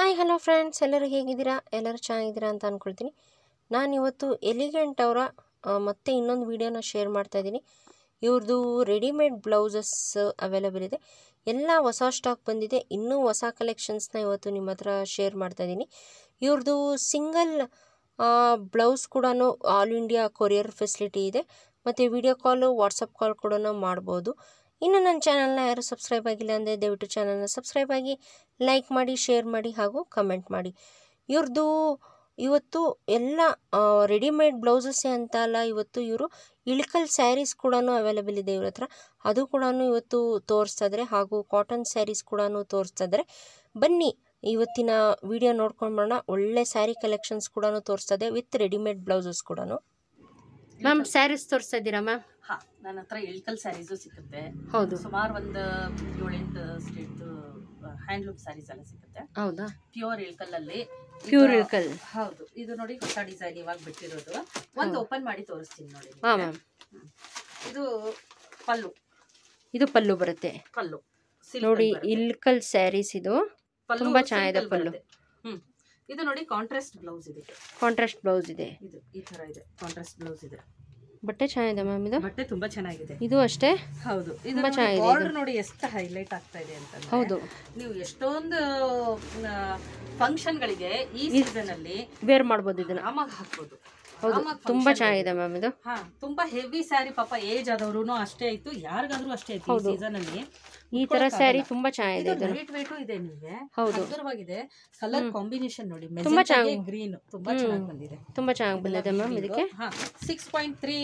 Hi hello friends ಎಲ್ಲರೂ ಹೇಗಿದ್ದೀರಾ ಎಲ್ಲರೂ ಚೆನ್ನಾಗಿದ್ದೀರಾ ಅಂತ ಅಂದ್ಕೊಳ್ತೀನಿ ನಾನು ಇವತ್ತು ಎಲಿಗೆಂಟ್ ಅವರ ಮತ್ತೆ ಇನ್ನೊಂದು ವೀಡಿಯೋನ ಶೇರ್ ಮಾಡ್ತಾ ಇದ್ದೀನಿ ಇವ್ರದ್ದು ರೆಡಿಮೇಡ್ ಬ್ಲೌಸಸ್ ಅವೈಲೇಬಲ್ ಇದೆ ಎಲ್ಲ ಹೊಸ ಸ್ಟಾಕ್ ಬಂದಿದೆ ಇನ್ನೂ ಹೊಸ ಕಲೆಕ್ಷನ್ಸ್ನ ಇವತ್ತು ನಿಮ್ಮ ಹತ್ರ ಶೇರ್ ಮಾಡ್ತಾ ಇದ್ದೀನಿ ಇವ್ರದ್ದು ಸಿಂಗಲ್ ಬ್ಲೌಸ್ ಕೂಡ ಆಲ್ ಇಂಡಿಯಾ ಕೊರಿಯರ್ ಫೆಸಿಲಿಟಿ ಇದೆ ಮತ್ತು ವಿಡಿಯೋ ಕಾಲು ವಾಟ್ಸಪ್ ಕಾಲ್ ಕೂಡ ಮಾಡ್ಬೋದು ಇನ್ನು ನನ್ನ ಚಾನಲ್ನ ಯಾರು ಸಬ್ಸ್ಕ್ರೈಬ್ ಆಗಿಲ್ಲ ಅಂದರೆ ದಯವಿಟ್ಟು ಚಾನಲ್ನ ಸಬ್ಸ್ಕ್ರೈಬ್ ಆಗಿ ಲೈಕ್ ಮಾಡಿ ಶೇರ್ ಮಾಡಿ ಹಾಗೂ ಕಮೆಂಟ್ ಮಾಡಿ ಇವ್ರದ್ದು ಇವತ್ತು ಎಲ್ಲ ರೆಡಿಮೇಡ್ ಬ್ಲೌಸಸ್ಸೇ ಅಂತ ಅಲ್ಲ ಇವತ್ತು ಇವರು ಇಳ್ಕಲ್ ಸ್ಯಾರೀಸ್ ಕೂಡ ಅವೈಲೇಬಲ್ ಇದೆ ಇವ್ರ ಹತ್ರ ಅದು ಕೂಡ ಇವತ್ತು ತೋರಿಸ್ತಾ ಇದ್ದಾರೆ ಹಾಗೂ ಕಾಟನ್ ಸ್ಯಾರೀಸ್ ಕೂಡ ತೋರಿಸ್ತಾ ಇದ್ದಾರೆ ಬನ್ನಿ ಇವತ್ತಿನ ವಿಡಿಯೋ ನೋಡ್ಕೊಂಡ್ಬರೋಣ ಒಳ್ಳೆ ಸ್ಯಾರಿ ಕಲೆಕ್ಷನ್ಸ್ ಕೂಡ ತೋರಿಸ್ತಾ ಇದೆ ವಿತ್ ರೆಡಿಮೇಡ್ ಬ್ಲೌಸಸ್ ಕೂಡ ಮ್ಯಾಮ್ ಸ್ಯಾರೀಸ್ ತೋರಿಸ್ತಾ ಇದ್ದೀರಾ ಮ್ಯಾಮ್ ಹಾ ನನ್ನ ಹತ್ರ ಇಳ್ಕಲ್ ಸ್ಯಾರೀಸು ಸಿಗುತ್ತೆ ಹೌದು ಸುಮಾರು ಒಂದು ಏಳೆಂಟು ಸ್ಟೇಟ್ ಹ್ಯಾಂಡ್ಲೂಮ್ ಸ್ಯಾರೀಸ್ ಎಲ್ಲ ಸಿಗುತ್ತೆ ಹೌದಾ ಪ್ಯೂರ್ ಇಳ್ಕಲ್ ಅಲ್ಲಿ ಪ್ಯೂರ್ ಇದು- ಇಳ್ಕಲ್ ಹೌದು ಇದು ನೋಡಿ ಹೊಸ ಡಿಸೈನ್ ಇವಾಗ ಬಿಟ್ಟಿರೋದು ಒಂದು ಓಪನ್ ಮಾಡಿ ತೋರಿಸ್ತೀನಿ ನೋಡಿ ನಿಮ್ಗೆ. ಹಾಂ ಮ್ಯಾಮ್ ಇದು ಪಲ್ಲು ಇದು ಪಲ್ಲು ಬರುತ್ತೆ ಪಲ್ಲು Silk ನೋಡಿ ಅಲ್ಲಿ ಬರುತ್ತೆ. ಇಲ್ಕಲ್ ಸ್ಯಾರೀಸ್ ಇದು ಪಲ್ಲು ತುಂಬಾ silk ಚೆನ್ನಾಗಿದೆ ಅಲ್ಲಿ ಪಲ್ಲು. ಬರುತ್ತೆ. ಹ್ಮ್ ಇದು ನೋಡಿ ಕಾಂಟ್ರಾಸ್ಟ್ ಬ್ಲೌಸ್ ಇದೆ ಕಾಂಟ್ರಾಸ್ಟ್ ಬ್ಲೌಸ್ ಇದೆ ಇದು ಈ ತರ ಇದೆ ಕಾಂಟ್ರಾಸ್ಟ್ ಬ್ಲೌಸ್ ಇದೆ ಬಟ್ಟೆ ಚೆನ್ನಾಗಿದೆ ಮ್ಯಾಮ್ ಇದು ಬಟ್ಟೆ ತುಂಬಾ ಚೆನ್ನಾಗಿದೆ ಇದು ಅಷ್ಟೇ ಹೌದು ಇದು ತುಂಬಾ ಚೆನ್ನಾಗಿದೆ ಇದು. ಬಾರ್ಡರ್ ನೋಡಿ ಎಷ್ಟು ಹೈಲೈಟ್ ಆಗ್ತಾ ಇದೆ ಅಂತ ಹೌದು ನೀವು ಎಷ್ಟೊಂದು ಫಂಕ್ಷನ್ಗಳಿಗೆ ಈ ಸೀಸನ್ ಅಲ್ಲಿ ವೇರ್ ಮಾಡ್ಬೋದು ಇದನ್ನ ಆರಾಮಾಗಿ ಹಾಕ್ಬೋದು ಹೌದು ಆರಾಮಾಗಿ ತುಂಬಾ function ಚೆನ್ನಾಗಿದೆ ಮ್ಯಾಮ್ ಇದು ಹಾ ತುಂಬಾ ಹೆವಿ ಸ್ಯಾರಿ ಪಾಪ ಏಜ್ ಆದವ್ರು ಅಷ್ಟೇ ಆಯ್ತು ಯಾರಿಗಾದ್ರೂ ಅಷ್ಟೇ ಆಯ್ತು ಈ ಹೌದು. ಸೀಸನ್ ಅಲ್ಲಿ ಈ ತರ ಸ್ಯಾರಿ ತುಂಬಾ ಚೆನ್ನಾಗಿದೆ ಇದು ಇದು ಲೈಟ್ ವೇಟ್ ಇದೆ ನಿಮ್ಗೆ ಹೌದು. ಸುಂದರವಾಗಿದೆ ಕಲರ್ ಕಾಂಬಿನೇಷನ್ ನೋಡಿ ತುಂಬಾ ಮೆಜೆಂಟಾಗೆ ಗ್ರೀನ್ ತುಂಬಾ ಹ್ಮ್. ಚೆನ್ನಾಗಿ ಬಂದಿದೆ ತುಂಬಾ ಚೆನ್ನಾಗಿ ಬಂದಿದೆ ಮ್ಯಾಮ್ ಇದಕ್ಕೆ ಹಾ ಸಿಕ್ಸ್ ಪಾಯಿಂಟ್ ತ್ರೀ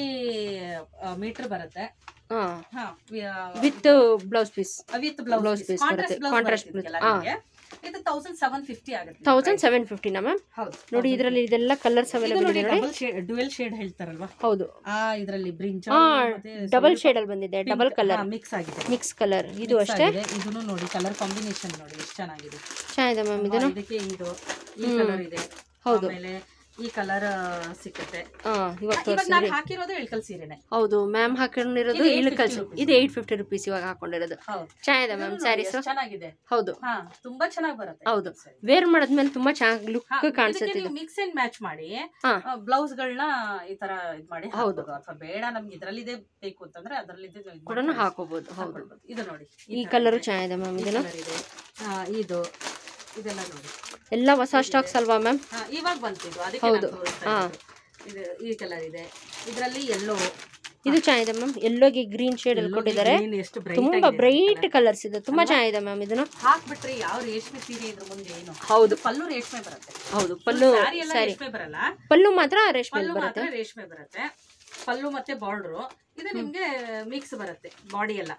ಮೀಟರ್ ಬರುತ್ತೆ ಹಾ ಹಾ with blouse piece with blouse blouse piece ಬರುತ್ತೆ. Contrast blouse. ಹಾ. ಇದು ತೌಸಂಡ್ ಸೆವೆನ್ ಫಿಫ್ಟಿ ಆಗುತ್ತೆ ತೌಸಂಡ್ ಸೆವೆನ್ ಫಿಫ್ಟಿನಾ ಮ್ಯಾಮ್ ಹೌದು ನೋಡಿ ಇದರಲ್ಲಿ ಇದೆಲ್ಲ ಕಲರ್ಸ್ ಅವೈಲೇಬಲ್ ಇದೆ ನೋಡಿ ಡಬಲ್ ಶೇಡ್ ಡ್ಯುಯಲ್ ಶೇಡ್ ಹೇಳ್ತಾರಲ್ವಾ ಹೌದು ಆ ಇದರಲ್ಲಿ ಬ್ರಿಂಜ್ ಹಾ ಡಬಲ್ ಶೇಡ್ ಅಲ್ಲಿ ಬಂದಿದೆ ಡಬಲ್ ಕಲರ್ ಮಿಕ್ಸ್ ಆಗಿದೆ ಮಿಕ್ಸ್ ಕಲರ್ ಇದು Mix ಅಷ್ಟೇ ಆಗಿದೆ. ಇದನ್ನು ನೋಡಿ ಕಲರ್ ಕಾಂಬಿನೇಷನ್ ನೋಡಿ ಎಷ್ಟು ಚೆನ್ನಾಗಿದೆ ಚೆನ್ನಾಗಿದೆ ಮ್ಯಾಮ್ ಇದನ್ನು ಅಲ್ವಾ? ಇದಕ್ಕೆ ಇದು ಈ ಕಲರ್ ಇದೆ ಹೌದು. ಆಮೇಲೆ ಈ ಕಲರ್ ಸಿಕ್ಕುತ್ತೆ ಹಾ ಇವಾಗ ಇವಾಗ ತೋರಿಸಿದ್ರಿ ನಾನು ಹಾಕಿರೋದು ಇಳ್ಕಲ್ ಸೀರೆನೆ ಹೌದು ಮ್ಯಾಮ್ ಹಾಕೊಂಡಿರೋದು ಇದು ಇಳ್ಕಲ್ 850 rupees. ಇದು ಏಯ್ಟ್ ಫಿಫ್ಟಿ ರುಪೀಸ್ ಇವಾಗ ಹಾಕೊಂಡಿರೋದು ಹೌದು ಚೆನ್ನಾಗಿದೆ ಮ್ಯಾಮ್ ಇದನ್ನು ನೋಡಿ, ಸ್ಯಾರೀಸ್ ಎಷ್ಟು ಚೆನ್ನಾಗಿದೆ ಹೌದು ಹಾ ತುಂಬಾ ಚೆನ್ನಾಗಿ ಬರುತ್ತೆ ಹೌದು. ವೇರ್ ಮಾಡಿದ್ಮೇಲೆ ತುಂಬಾ ಚೆನ್ನಾಗಿ ಲುಕ್ ಹಾ, ಕಾಣಿಸುತ್ತೆ ಇದಕ್ಕೆ ಇದು ನೀವು ಮಿಕ್ಸ್ ಅಂಡ್ ಮ್ಯಾಚ್ ಮಾಡಿ ಹಾ. ಬ್ಲೌಸ್ ಗಳನ್ನ ಈ ತರ ಇದ್ ಮಾಡಿ ಹೌದು. ಹೌದು ಅಥವಾ ಬೇಡ ನಮ್ಗೆ ಇದ್ರಲ್ಲಿದೆ ಬೇಕು ಅಂತಂದ್ರೆ ಅದ್ರಲ್ಲಿದೆ ಇದ್ ಕೂಡ ಮಾಡ್ಕೊಂಡು ಹಾಕೋಬಹುದು ಹೌದು ಹಾಕೊಳ್ಬೋದು. ಇದು ನೋಡಿ ಈ ತರ ಕಲರು ಇದೆ. ಚೆನ್ನಾಗಿದೆ ಮ್ಯಾಮ್ ಈ ಇದನ್ನು colour ಇದೆ ಆ, ಇದು ಇದೆಲ್ಲ ನೋಡಿ ಎಲ್ಲ ಹೊಸ ಸ್ಟಾಕ್ಸ್ ಅಲ್ವಾ ಮ್ಯಾಮ್ ಹಾ, ಇವಾಗ ಬಂತು ಇದು ಅದಕ್ಕೆ ಹೌದು. ನಾನು ತೋರಿಸ್ತಾ ಹಾ. ಇರೋದು. ಇದು ಈ ಕಲರ್ ಇದೆ ಇದರಲ್ಲಿ ಎಲ್ಲೋ ಇದು ಚೆನ್ನಾಗಿದೆ ಮ್ಯಾಮ್ ಎಲ್ಲೋಗಿ ಗ್ರೀನ್ ಶೇಡ್ ಅಲ್ಲಿ ಕೊಟ್ಟಿದ್ದಾರೆ ಎಷ್ಟು bright ತುಂಬಾ ಆಗಿದೆ ಬ್ರೈಟ್ colour. ಕಲರ್ಸ್ ಇದೆ ತುಂಬಾ ಚೆನ್ನಾಗಿದೆ ಮ್ಯಾಮ್ ಇದನ್ನು ಹಾಕ್ಬಿಟ್ರೆ ಯಾವ ರೇಷ್ಮೆ ಸೀರೆ ಇದ್ರ ಮುಂದೆ ಏನು ಹೌದು ಪಲ್ಲು ರೇಷ್ಮೆ ಬರುತ್ತೆ ಹೌದು ಪಲ್ಲು ಸ್ಯಾರಿ ಎಲ್ಲ ಸ್ಯಾರಿ ರೇಷ್ಮೆ ಬರಲ್ಲ ಪಲ್ಲು ಮಾತ್ರ ರೇಷ್ಮೆ ಪಲ್ಲು ಬರುತ್ತೆ ಮಾತ್ರ ರೇಷ್ಮೆ ಬರುತ್ತೆ ಪಲ್ಲು ಮತ್ತೆ ಬಾರ್ಡ್ರು ಇದು ನಿಮ್ಗೆ ಮಿಕ್ಸ್ ಬರುತ್ತೆ ಬಾಡಿ ಎಲ್ಲ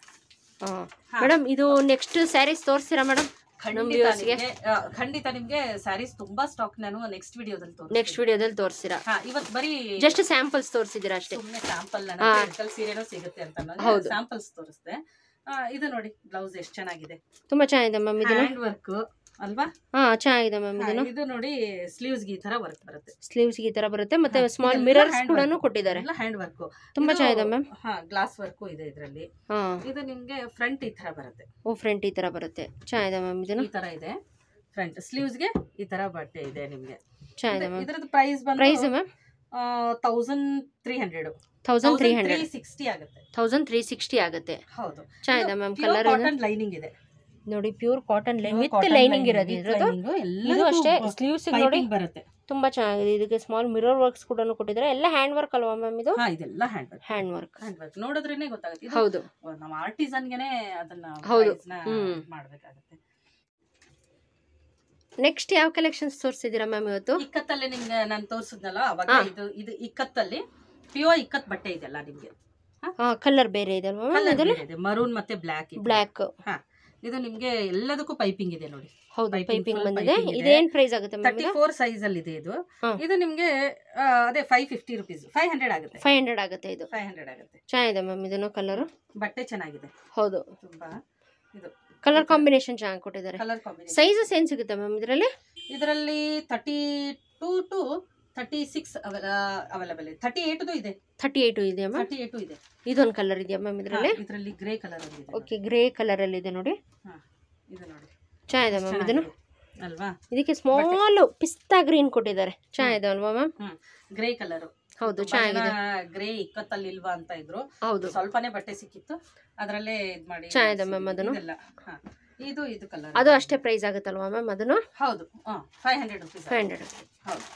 ಮೇಡಮ್ ಇದು ನೆಕ್ಸ್ಟ್ ಸ್ಯಾರೀಸ್ ತೋರಿಸ್ತೀರಾ ಮೇಡಮ್ ನಮ್ಮ ಖಂಡಿತ viewers ಗೆ? ನಿಮ್ಗೆ ಆ, ಖಂಡಿತ ನಿಮ್ಗೆ ಸ್ಯಾರೀಸ್ ತುಂಬಾ ಸ್ಟಾಕ್ ನಾನು ನೆಕ್ಸ್ಟ್ ವಿಡಿಯೋದಲ್ಲಿ ತೋರಿಸ್ತೀನಿ ನೆಕ್ಸ್ಟ್ ವಿಡಿಯೋದಲ್ಲಿ ತೋರಿಸ್ತೀರಾ ಹಾ ಇವತ್ತು ಬರೀ ಜಸ್ಟ್ ಸ್ಯಾಂಪಲ್ಸ್ ತೋರಿಸಿದ್ದೀರಾ ಅಷ್ಟೇ ಸುಮ್ಮನೆ ಸ್ಯಾಂಪಲ್ ಹಾ. ನನ್ನ ಸೀರೆನೂ ಸಿಗುತ್ತೆ ಅಂತ ಹೌದು. ಸ್ಯಾಂಪಲ್ಸ್ ತೋರಿಸ್ದೆ ಆ, ಇದು ನೋಡಿ ಬ್ಲೌಸ್ ಎಷ್ಟು ಚೆನ್ನಾಗಿದೆ ತುಂಬಾ ಚೆನ್ನಾಗಿದೆ ಮ್ಯಾಮ್ ಇದನ್ನು ಹ್ಯಾಂಡ್ ವರ್ಕ್ ಅಲ್ವಾ ಹಾ ಚೆನ್ನಾಗಿದೆ ಮ್ಯಾಮ್ ಹಾ, ಇದನ್ನು ಇದು ನೋಡಿ ಸ್ಲೀವ್ಸ್ ಈ ತರ ವರ್ಕ್ ಬರುತ್ತೆ ಸ್ಲೀವ್ಸ್ ಈ ತರ ಬರುತ್ತೆ ಮತ್ತೆ ಹಾ, ಸ್ಮಾಲ್ ಇದೆಲ್ಲ ಮಿರರ್ಸ್ hand ಕೂಡ work. ಕೊಟ್ಟಿದ್ದಾರೆ ಎಲ್ಲ ಹ್ಯಾಂಡ್ ವರ್ಕ್ ತುಂಬಾ ಚೆನ್ನಾಗಿದೆ ಮ್ಯಾಮ್ ಹಾ ಗ್ಲಾಸ್ ವರ್ಕ್ ಇದೆ ಇದರಲ್ಲಿ ಹಾ ಇದು ನಿಮ್ಗೆ ಫ್ರಂಟ್ ಈ ತರ ಬರುತ್ತೆ ಓ ಫ್ರಂಟ್ ಈ ತರ ಬರುತ್ತೆ ಚೆನ್ನಾಗಿದೆ ಮ್ಯಾಮ್ ಇದನ್ನು ಈ ತರ ಇದೆ ಫ್ರಂಟ್ ಸ್ಲೀವ್ಸ್ ಗೆ ಈ ತರ ಬಟ್ಟೆ ಇದೆ ನಿಮ್ಗೆ ಚೆನ್ನಾಗಿದೆ ಮ್ಯಾಮ್ ಇದ್ರದ್ದು ಪ್ರೈಸ್ ಪ್ರೈಸ್ ಬಂದು ma'am thousand three hundred thousand three hundred sixty ಆಗುತ್ತೆ ತೌಸಂಡ್ ತ್ರೀ ಸಿಕ್ಸ್ಟಿ ಆಗುತ್ತೆ ಹೌದು ಚೆನ್ನಾಗಿದೆ ಮ್ಯಾಮ್ ಕಲರ್ ಕಾಟನ್ ಲೈನಿಂಗ್ ಇದೆ ನೋಡಿ pure cotton line with Cotton lining lining, ಇರೋದು with ಇದ್ರದ್ದು lining, ಇದು ಎಲ್ಲದಕ್ಕೂ ಅಷ್ಟೇ ಬ- ಸ್ಲೀವ್ಸ್ ನೋಡಿ piping ಬರುತ್ತೆ ತುಂಬಾ ಚೆನ್ನಾಗಿದೆ ಇದಕ್ಕೆ ಸ್ಮಾಲ್ ಮಿರರ್ ವರ್ಕ್ಸ್ ಕೂಡ ಕೊಟ್ಟಿದ್ದಾರೆ ಎಲ್ಲ ಹ್ಯಾಂಡ್ ವರ್ಕ್ ಅಲ್ವಾ ಮ್ಯಾಮ್ ಇದು ಹಾ ಇದೆಲ್ಲ hand work hand work hand work ನೋಡಿದ್ರೇನೆ ಗೊತ್ತಾಗುತ್ತೆ ಇದು ಹೌದು ನಮ್ಮ ಆರ್ಟಿಸನ್ಗೆನೆ ಅದನ್ನ ಹೌದು. price ನ ಹ್ಮ್. ಮಾಡ್ಬೇಕಾಗುತ್ತೆ ನೆಕ್ಸ್ಟ್ ಯಾವ ಕಲೆಕ್ಷನ್ಸ್ ತೋರಿಸಿದ್ದೀರಾ ಮ್ಯಾಮ್ ಇವತ್ತು ಇಕ್ಕತ್ತಲ್ಲಿ ನಿಮ್ಗೆ ನಾನು ತೋರಿಸಿದ್ನಲ್ಲ ಅವಾಗ ಹಾ. ಇದು ಇದು ಇಕ್ಕತ್ತಲ್ಲಿ ಪ್ಯೂರ್ ಇಕ್ಕತ್ ಬಟ್ಟೆ ಇದೆಲ್ಲ ನಿಮ್ಗೆ ಕಲರ್ ಬೇರೆ ಇದೆ ಅಲ್ವಾ ಮ್ಯಾಮ್ ಇದರಲ್ಲಿ ಮರೂನ್ ಮತ್ತೆ ಬ್ಲಾಕ್ ಬ್ಲ್ಯಾಕ್ ಹಾ ಇದು ನಿಮ್ಗೆ ಎಲ್ಲದಕ್ಕೂ ಪೈಪಿಂಗ್ ಇದೆ ನೋಡಿ ಹೌದು Piping, ಪೈಪಿಂಗ್ full ಬಂದಿದೆ piping ಇದೆ. ಇದೇನ್ ಪ್ರೈಸ್ ಆಗುತ್ತೆ ಮ್ಯಾಮ್ ತರ್ಟಿ ಫೋರ್ ಸೈಜ್ ಅಲ್ಲಿ ಇದೆ ಇದು ಹಾ. ಇದು ನಿಮ್ಗೆ ಆ, ಅದೇ five fifty rupees five hundred ಆಗುತ್ತೆ ಫೈವ್ ಹಂಡ್ರೆಡ್ ಆಗುತ್ತೆ ಇದು ಫೈವ್ ಹಂಡ್ರೆಡ್ ಆಗುತ್ತೆ ಚೆನ್ನಾಗಿದೆ ಮ್ಯಾಮ್ ಇದನ್ನು ಕಲರ್ ಬಟ್ಟೆ ಚೆನ್ನಾಗಿದೆ ಹೌದು ತುಂಬಾ ಇದು ಕಲರ್ ಕಾಂಬಿನೇಷನ್ ಚೆನ್ನಾಗಿ ಕೊಟ್ಟಿದ್ದಾರೆ ಕಲರ್ ಕಾಂಬಿನೇಷನ್ ಸೈಜಸ್ ಏನ್ ಸಿಗುತ್ತೆ ಮ್ಯಾಮ್ ಇದರಲ್ಲಿ ಇದರಲ್ಲಿ thirty two to thirty six available ಇದೆ ತರ್ಟಿ ಏಟು ಇದೆ ಥರ್ಟಿ ಏಟು ಇದೆಯಾ ಮ್ಯಾಮ್ ತರ್ಟಿ ಏಟು ಇದೆ ಇದೊಂದು ಕಲರ್ ಇದೆಯಾ ಮ್ಯಾಮ್ ಇದರಲ್ಲಿ ಇದರಲ್ಲಿ ಗ್ರೇ ಕಲರ್ ಒಂದಿದೆ ಓಕೆ ಗ್ರೇ ಕಲರ್ ಅಲ್ಲಿ ಇದೆ ನೋಡಿ ಹಾ, ಇದು ನೋಡಿ ಚೆನ್ನಾಗಿದೆ ಮ್ಯಾಮ್ ಇದನ್ನು ಚೆನ್ನಾಗಿದೆ. ಅಲ್ವಾ ಇದಕ್ಕೆ ಸ್ಮಾಲ್ ಪಿಸ್ತಾ ಗ್ರೀನ್ ಕೊಟ್ಟಿದ್ದಾರೆ ಚೆನ್ನಾಗಿದೆ ಅಲ್ವಾ ಮ್ಯಾಮ್ ಹ್ಮ್ ಗ್ರೇ ಕಲರ್ ಹೌದು ಚೆನ್ನಾಗಿದೆ ಗ್ರೇ ಇಕ್ಕತ್ತಲ್ಲಿ ಇಲ್ವಾ ಅಂತ ಇದ್ರು ಹೌದು ಸ್ವಲ್ಪನೇ ಬಟ್ಟೆ ಸಿಕ್ಕಿತ್ತು ಅದರಲ್ಲೇ ಇದ್ ಮಾಡಿ ಚೆನ್ನಾಗಿದೆ ma'am ಅದನ್ನು. ಇದೆಲ್ಲ ಹಾ. ಇದು ಇದು ಕಲರ್ ಅದು ಅಷ್ಟೇ ಪ್ರೈಸ್ ಆಗುತ್ತಲ್ವಾ ಮ್ಯಾಮ್ ಅದನ್ನು ಹೌದು five hundred rupees five hundred ಹೌದು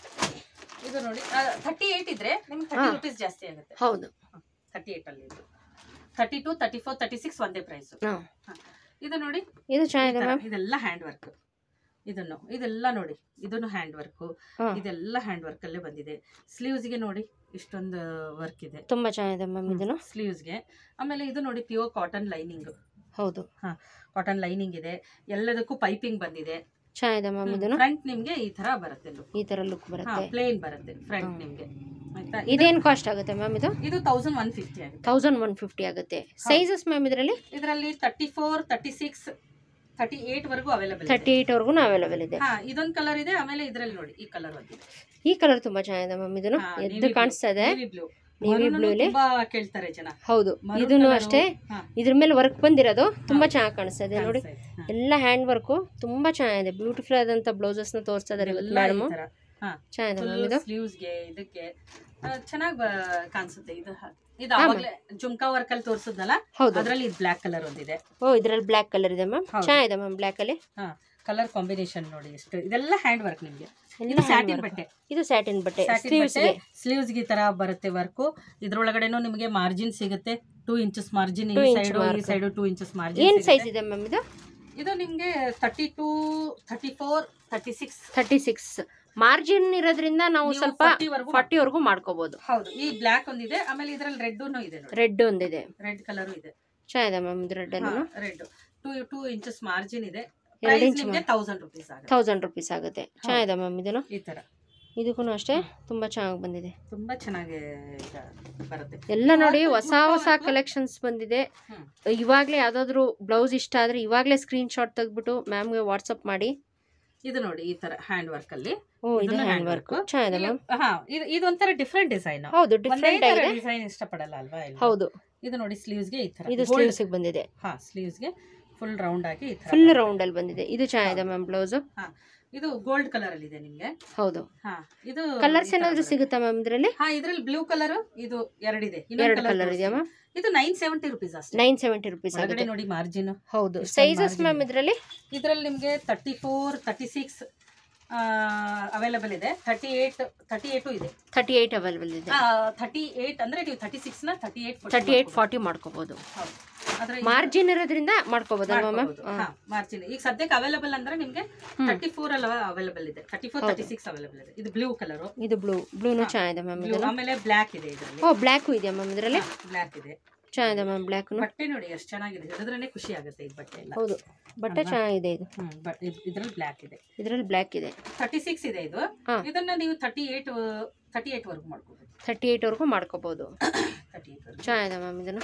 ಇದು ನೋಡಿ ಥರ್ಟಿ ಏಟ್ ಇದ್ರೆ ನಿಮ್ಗೆ ಥರ್ಟಿ ಹಾ. ರುಪೀಸ್ ಜಾಸ್ತಿ ಆಗುತ್ತೆ ಹೌದು ಥರ್ಟಿ ಏಟ್ ಅಲ್ಲಿ ಇದು thirty two thirty four thirty six ಒಂದೇ ಪ್ರೈಸ್ ಹಾಂ ಇದು ನೋಡಿ ಇದು ಈ ಚೆನ್ನಾಗಿದೆ ತರ, ಮ್ಯಾಮ್ ಇದೆಲ್ಲ ಹ್ಯಾಂಡ್ ವರ್ಕ್ ಇದನ್ನು ಇದೆಲ್ಲ ನೋಡಿ ಇದನ್ನು ಹ್ಯಾಂಡ್ ವರ್ಕ್ ಹಾಂ ಇದೆಲ್ಲ ಹ್ಯಾಂಡ್ ವರ್ಕ್ ಅಲ್ಲೇ ಬಂದಿದೆ ಸ್ಲೀವ್ಸ್ ಗೆ ನೋಡಿ ಇಷ್ಟೊಂದು ವರ್ಕ್ ಇದೆ ತುಂಬ ಚೆನ್ನಾಗಿದೆ ಮ್ಯಾಮ್ ಇದನ್ನು ಸ್ಲೀವ್ಸ್ ಗೆ ಆಮೇಲೆ ಇದು ನೋಡಿ ಪ್ಯೂರ್ ಕಾಟನ್ ಲೈನಿಂಗ್ ಹೌದು ಕಾಟನ್ ಲೈನಿಂಗ್ ಇದೆ ಎಲ್ಲದಕ್ಕೂ ಪೈಪಿಂಗ್ ಬಂದಿದೆ ಚೆನ್ನಾಗಿದೆ ಮ್ಯಾಮ್ ಇದನ್ನು ಫ್ರಂಟ್ ನಿಮ್ಗೆ ಈ ತರ ಬರುತ್ತೆ look. ಈ ಥರ ಲುಕ್ ಹಾ ಬರುತ್ತೆ ಪ್ಲೇನ್ ಬರುತ್ತೆ ಫ್ರಂಟ್ ಹ್ಮ್. ನಿಮ್ಗೆ ಆಯ್ತಾ ಇದೇನು ಕಾಸ್ಟ್ ಆಗುತ್ತೆ ಮ್ಯಾಮ್ ಇದು ಇದು ತೌಸಂಡ್ ಒನ್ ಫಿಫ್ಟಿ ಆಗುತ್ತೆ ತೌಸಂಡ್ ಒನ್ ಫಿಫ್ಟಿ ಆಗುತ್ತೆ ಸೈಜಸ್ ಮ್ಯಾಮ್ ಇದರಲ್ಲಿ ಇದರಲ್ಲಿ thirty four thirty six thirty eight ವರೆಗೂ ಅವೈಲೇಬಲ್ ತರ್ಟಿ ಏಯ್ಟ್ವರೆಗೂ ಅವೈಲೇಬಲ್ ಇದೆ ಹಾ ಇದೊಂದು ಕಲರ್ ಇದೆ ಆಮೇಲೆ ಇದರಲ್ಲಿ ನೋಡಿ ಈ ಕಲರ್ ಒಂದಿದೆ ಈ ಕಲರ್ ತುಂಬಾ ಚೆನ್ನಾಗಿದೆ ಮ್ಯಾಮ್ ಇದನ್ನು ಹಾ, ಎದ್ದು navy ಕಾಣಿಸ್ತಾ ಇದೆ ನೇವಿ ಬ್ಲೂ Navy blue ಅಲ್ಲಿ? ತುಂಬಾ ಕೇಳ್ತಾರೆ ಜನ ಹೌದು Maroon ಇದನ್ನು colour, ಅಷ್ಟೇ ಹಾ, ಇದ್ರ ಮೇಲೆ ವರ್ಕ್ ಬಂದಿರೋದು ತುಂಬಾ ಚೆನ್ನಾಗಿ ಕಾಣಿಸ್ತಾ ಇದೆ ನೋಡಿ ಕಾಣಿಸ್ತಾ ಇದೆ. ಹಾ. ಎಲ್ಲ ಹ್ಯಾಂಡ್ ವರ್ಕು ತುಂಬಾ ಚೆನ್ನಾಗಿದೆ ಬ್ಯೂಟಿಫುಲ್ ಆದಂತ ಬ್ಲೌಸಸ್ ನ ತೋರಿಸ್ತಾ ಇದಾರೆ ಇವತ್ತು ಎಲ್ಲ ಮೇಡಮ್ ಈ ತರ. ಹಾ, ಚೆನ್ನಾಗಿದೆ full ಮ್ಯಾಮ್ ಇದು sleeves ಗೆ ಇದಕ್ಕೆ ಚೆನ್ನಾಗಿ ಕಾಣಿಸುತ್ತೆ ಇದು ಹ- ಇದು ಹಾ, ಅವಾಗ್ಲೇ ಜುಮ್ಕಾ ವರ್ಕ್ ಅಲ್ಲಿ ತೋರಿಸಿದ್ನಲ್ಲ ಹೌದು ಅದ್ರಲ್ಲಿ ಇದು ಬ್ಲಾಕ್ ಕಲರ್ ಒಂದಿದೆ ಓ ಇದ್ರಲ್ಲಿ ಬ್ಲ್ಯಾಕ್ ಕಲರ್ ಇದೆ ಮ್ಯಾಮ್ ಹೌದು. ಚೆನ್ನಾಗಿದೆ ಮ್ಯಾಮ್ ಬ್ಲ್ಯಾಕ್ ಅಲ್ಲಿ ಹಾ ಕಲರ್ ಕಾಂಬಿನೇಷನ್ ನೋಡಿ ಎಷ್ಟು ಇದೆಲ್ಲ ಹ್ಯಾಂಡ್ ವರ್ಕ್ ನಿಮ್ಗೆ ಎಲ್ಲ ಇದು hand ಸ್ಯಾಟಿನ್ work. ಬಟ್ಟೆ ಇದು ಸ್ಯಾಟಿನ್ ಬಟ್ಟೆ ಸ್ಯಾಟಿನ್ ಸ್ಲೀವ್ಸ್ ಬಟ್ಟೆ ಗೆ ಸ್ಲೀವ್ಸ್ ಗೆ ಈ ತರ ಬರುತ್ತೆ ವರ್ಕ್ ಇದ್ರೊಳಗಡೆನೂ ನಿಮಗೆ ಮಾರ್ಜಿನ್ ಸಿಗುತ್ತೆ ಟೂ ಇಂಚಸ್ ಮಾರ್ಜಿನ್ ಈ Two inch ಸೈಡ್ ಈ mark. ಸೈಡ್ ಟೂ ಇಂಚಸ್ ಏನ್ ಮಾರ್ಜಿನ್ ಸೈಜ್ ಇದೆ ಮ್ಯಾಮ್ ಇದು ಇದು ನಿಮ್ಗೆ thirty two thirty four thirty six thirty six margin ಇರೋದ್ರಿಂದ ನಾವು ಸ್ವಲ್ಪ ಫಾರ್ಟಿ ವರೆಗೂ ಮಾಡ್ಕೋಬಹುದು ಹೌದು ಈ ಬ್ಲಾಕ್ ಒಂದಿದೆ ಆಮೇಲೆ ಇದ್ರಲ್ಲಿ ರೆಡ್ ಇದೆ ನೋಡಿ ರೆಡ್ ಒಂದಿದೆ ರೆಡ್ ಕಲರ್ ಇದೆ ಚೆನ್ನಾಗಿದೆ ಮ್ಯಾಮ್ ಇದು ರೆಡ್ ಅಲ್ಲಿ red two two inches margin ಇದೆ ಎರಡು ಪ್ರೈಸ್ ಇಂಚ್ ನಿಮ್ಗೆ ತೌಸಂಡ್ ರುಪೀಸ್ ಆಗುತ್ತೆ ತೌಸಂಡ್ ರುಪೀಸ್ ಆಗುತ್ತೆ ಚೆನ್ನಾಗಿದೆ ಮ್ಯಾಮ್ ಇದನ್ನು ಈ ತರ ಇದಕ್ಕೂ ಅಷ್ಟೇ ತುಂಬಾ ಚೆನ್ನಾಗಿ ಬಂದಿದೆ ತುಂಬಾ ಚೆನ್ನಾಗಿ ಈಗ ಬರುತ್ತೆ ಎಲ್ಲ ನೋಡಿ ಇವಾಗ ಹೊಸ ಜುಮ್ಕಾ ಹೊಸ work- ಕಲೆಕ್ಷನ್ಸ್ ಬಂದಿದೆ ಹ್ಮ್. ಇವಾಗಲೇ ಯಾವ್ದಾದ್ರು ಬ್ಲೌಸ್ ಇಷ್ಟ ಆದ್ರೆ ಇವಾಗಲೇ ಸ್ಕ್ರೀನ್ ಶಾಟ್ ತೆಗೆದ್ಬಿಟ್ಟು ಮ್ಯಾಮ್ಗೆ ವಾಟ್ಸಪ್ ಮಾಡಿ ಇದು ನೋಡಿ ಈ ತರ ಹ್ಯಾಂಡ್ ವರ್ಕ್ ಅಲ್ಲಿ ಓ ಇದು ಇದನ್ನು ಹ್ಯಾಂಡ್ hand ವರ್ಕ್ work. ಚೆನ್ನಾಗಿದೆ ಮ್ಯಾಮ್ ಹಾ ಇದು ಇದೊಂಥರ ಡಿಫ್ರೆಂಟ್ ಡಿಸೈನ್ ಹೌದು ಒಂದೇ ಡಿಫ್ರೆಂಟ್ ತರ ಆಗಿದೆ ಡಿಸೈನ್ ಇಷ್ಟಪಡಲ್ಲ ಅಲ್ವಾ ಎಲ್ರು? ಹೌದು ಇದು ನೋಡಿ ಸ್ಲೀವ್ಸ್ ಗೆ ಈ ತರ ಇದು Gold- ಸ್ಲೀವ್ಸ್ ಬಂದಿದೆ ಹಾ ಸ್ಲೀವ್ಸ್ ಗೆ ಫುಲ್ ರೌಂಡ್ ಆಗಿ ಈ ತರ ಫುಲ್ ರೌಂಡ್ ಅಲ್ಲಿ ಬಂದಿದೆ ಇದು ಚೆನ್ನಾಗಿದೆ ಮ್ಯಾಮ್ ಬ್ಲೌಸ್ ಹಾ ಇದು ಗೋಲ್ಡ್ ಕಲರ್ ಅಲ್ಲಿ ಇದೆ ನಿಮ್ಗೆ ಹೌದು ಹಾ ಇದು ಕಲರ್ಸ್ ಈ ತರ ಏನಾದ್ರು ಬರುತ್ತೆ. ಸಿಗುತ್ತಾ ಮ್ಯಾಮ್ ಇದರಲ್ಲಿ ಹಾ ಇದ್ರಲ್ಲಿ ಬ್ಲೂ ಕಲರ್ ಇದು ಎರಡಿದೆ ಎರಡು ಕಲರ್ ಇದೆಯಾ ಮ್ಯಾಮ್ ಇದು ನೈನ್ ಸೆವೆಂಟಿ ರುಪೀಸ್ ಅಷ್ಟೇ ನೈನ್ ಸೆವೆಂಟಿ ರುಪೀಸ್ ಒಳಗಡೆ ಆಗುತ್ತೆ ನೋಡಿ ಮಾರ್ಜಿನ್ ಹೌದು ಎಷ್ಟೊಂದು ಸೈಜಸ್ margin ಮ್ಯಾಮ್ ಇದೆ. ಇದರಲ್ಲಿ ಇದ್ರಲ್ಲಿ ನಿಮ್ಗೆ thirty four thirty six available ಇದೆ ತರ್ಟಿ ಏಟ್ ತರ್ಟಿ ಏಟು ಇದೆ ತರ್ಟಿ ಏಟ್ ಅವೈಲೇಬಲ್ ಇದೆ ಥರ್ಟಿ ಏಟ್ ಅಂದ್ರೆ ನೀವು ತರ್ಟಿ ಸಿಕ್ಸ್ ನ thirty eight thirty eight forty ಮಾಡ್ಕೋಬಹುದು ಆದ್ರೆ ಮಾರ್ಜಿನ್ ಇರೋದ್ರಿಂದ ಮಾಡ್ಕೋಬಹುದಲ್ವಾ ಮ್ಯಾಮ್ ಮಾರ್ಜಿನ್ ಈಗ ಸದ್ಯಕ್ಕೆ ಅವೈಲೇಬಲ್ ಅಂದ್ರೆ ನಿಮ್ಗೆ ಹ್ಮ್. ತರ್ಟಿ ಫೋರ್ ಅಲ್ಲ ಅವೈಲೇಬಲ್ ಇದೆ ತರ್ಟಿ ಫೋರ್ ಹೌದು. ತರ್ಟಿ ಸಿಕ್ಸ್ ಅವೈಲೇಬಲ್ ಇದೆ ಇದು ಬ್ಲೂ ಕಲರ್ ಇದು ಬ್ಲೂ ಬ್ಲೂನು ಹಾ. ಚೆನ್ನಾಗಿದೆ ಮ್ಯಾಮ್ ಬ್ಲೂ ಇದೆಲ್ಲ ಆಮೇಲೆ ಬ್ಲ್ಯಾಕ್ ಇದೆ ಇದರಲ್ಲಿ ಓ ಬ್ಲ್ಯಾಕು ಇದೆಯಾ ಮ್ಯಾಮ್ ಇದರಲ್ಲಿ ಬ್ಲ್ಯಾಕ್ ಇದೆ ಚೆನ್ನಾಗಿದೆ ಮ್ಯಾಮ್ ಬ್ಲ್ಯಾಕ್ನು ಬಟ್ಟೆ ನೋಡಿ ಎಷ್ಟು ಚೆನ್ನಾಗಿದೆ ಹಿಡಿದ್ರೇನೆ ಖುಷಿ ಆಗುತ್ತೆ ಈ ಬಟ್ಟೆ ಎಲ್ಲ ಹೌದು ಬಟ್ಟೆ ಅಲ್ವಾ? ಚೆನ್ನಾಗಿದೆ ಇದು ಹ್ಮ್ ಬಟ್ ಇದ್ರಲ್ಲಿ ಬ್ಲ್ಯಾಕ್ ಇದೆ ಇದರಲ್ಲಿ ಬ್ಲ್ಯಾಕ್ ಇದೆ ತರ್ಟಿ ಸಿಕ್ಸ್ ಇದೆ ಇದು ಹಾ. ಇದನ್ನ ನೀವು ತರ್ಟಿ ಏಟ್ ತರ್ಟಿ ಏಟ್ ವರ್ಗು ಮಾಡ್ಕೋಬೇಕು ತರ್ಟಿ ಏಟ್ವರೆಗೂ ಮಾಡ್ಕೋಬಹುದು ತರ್ಟಿ ಏಟ್ ವರ್ಗು ಚೆನ್ನಾಗಿದೆ ಮ್ಯಾಮ್ ಇದನ್ನು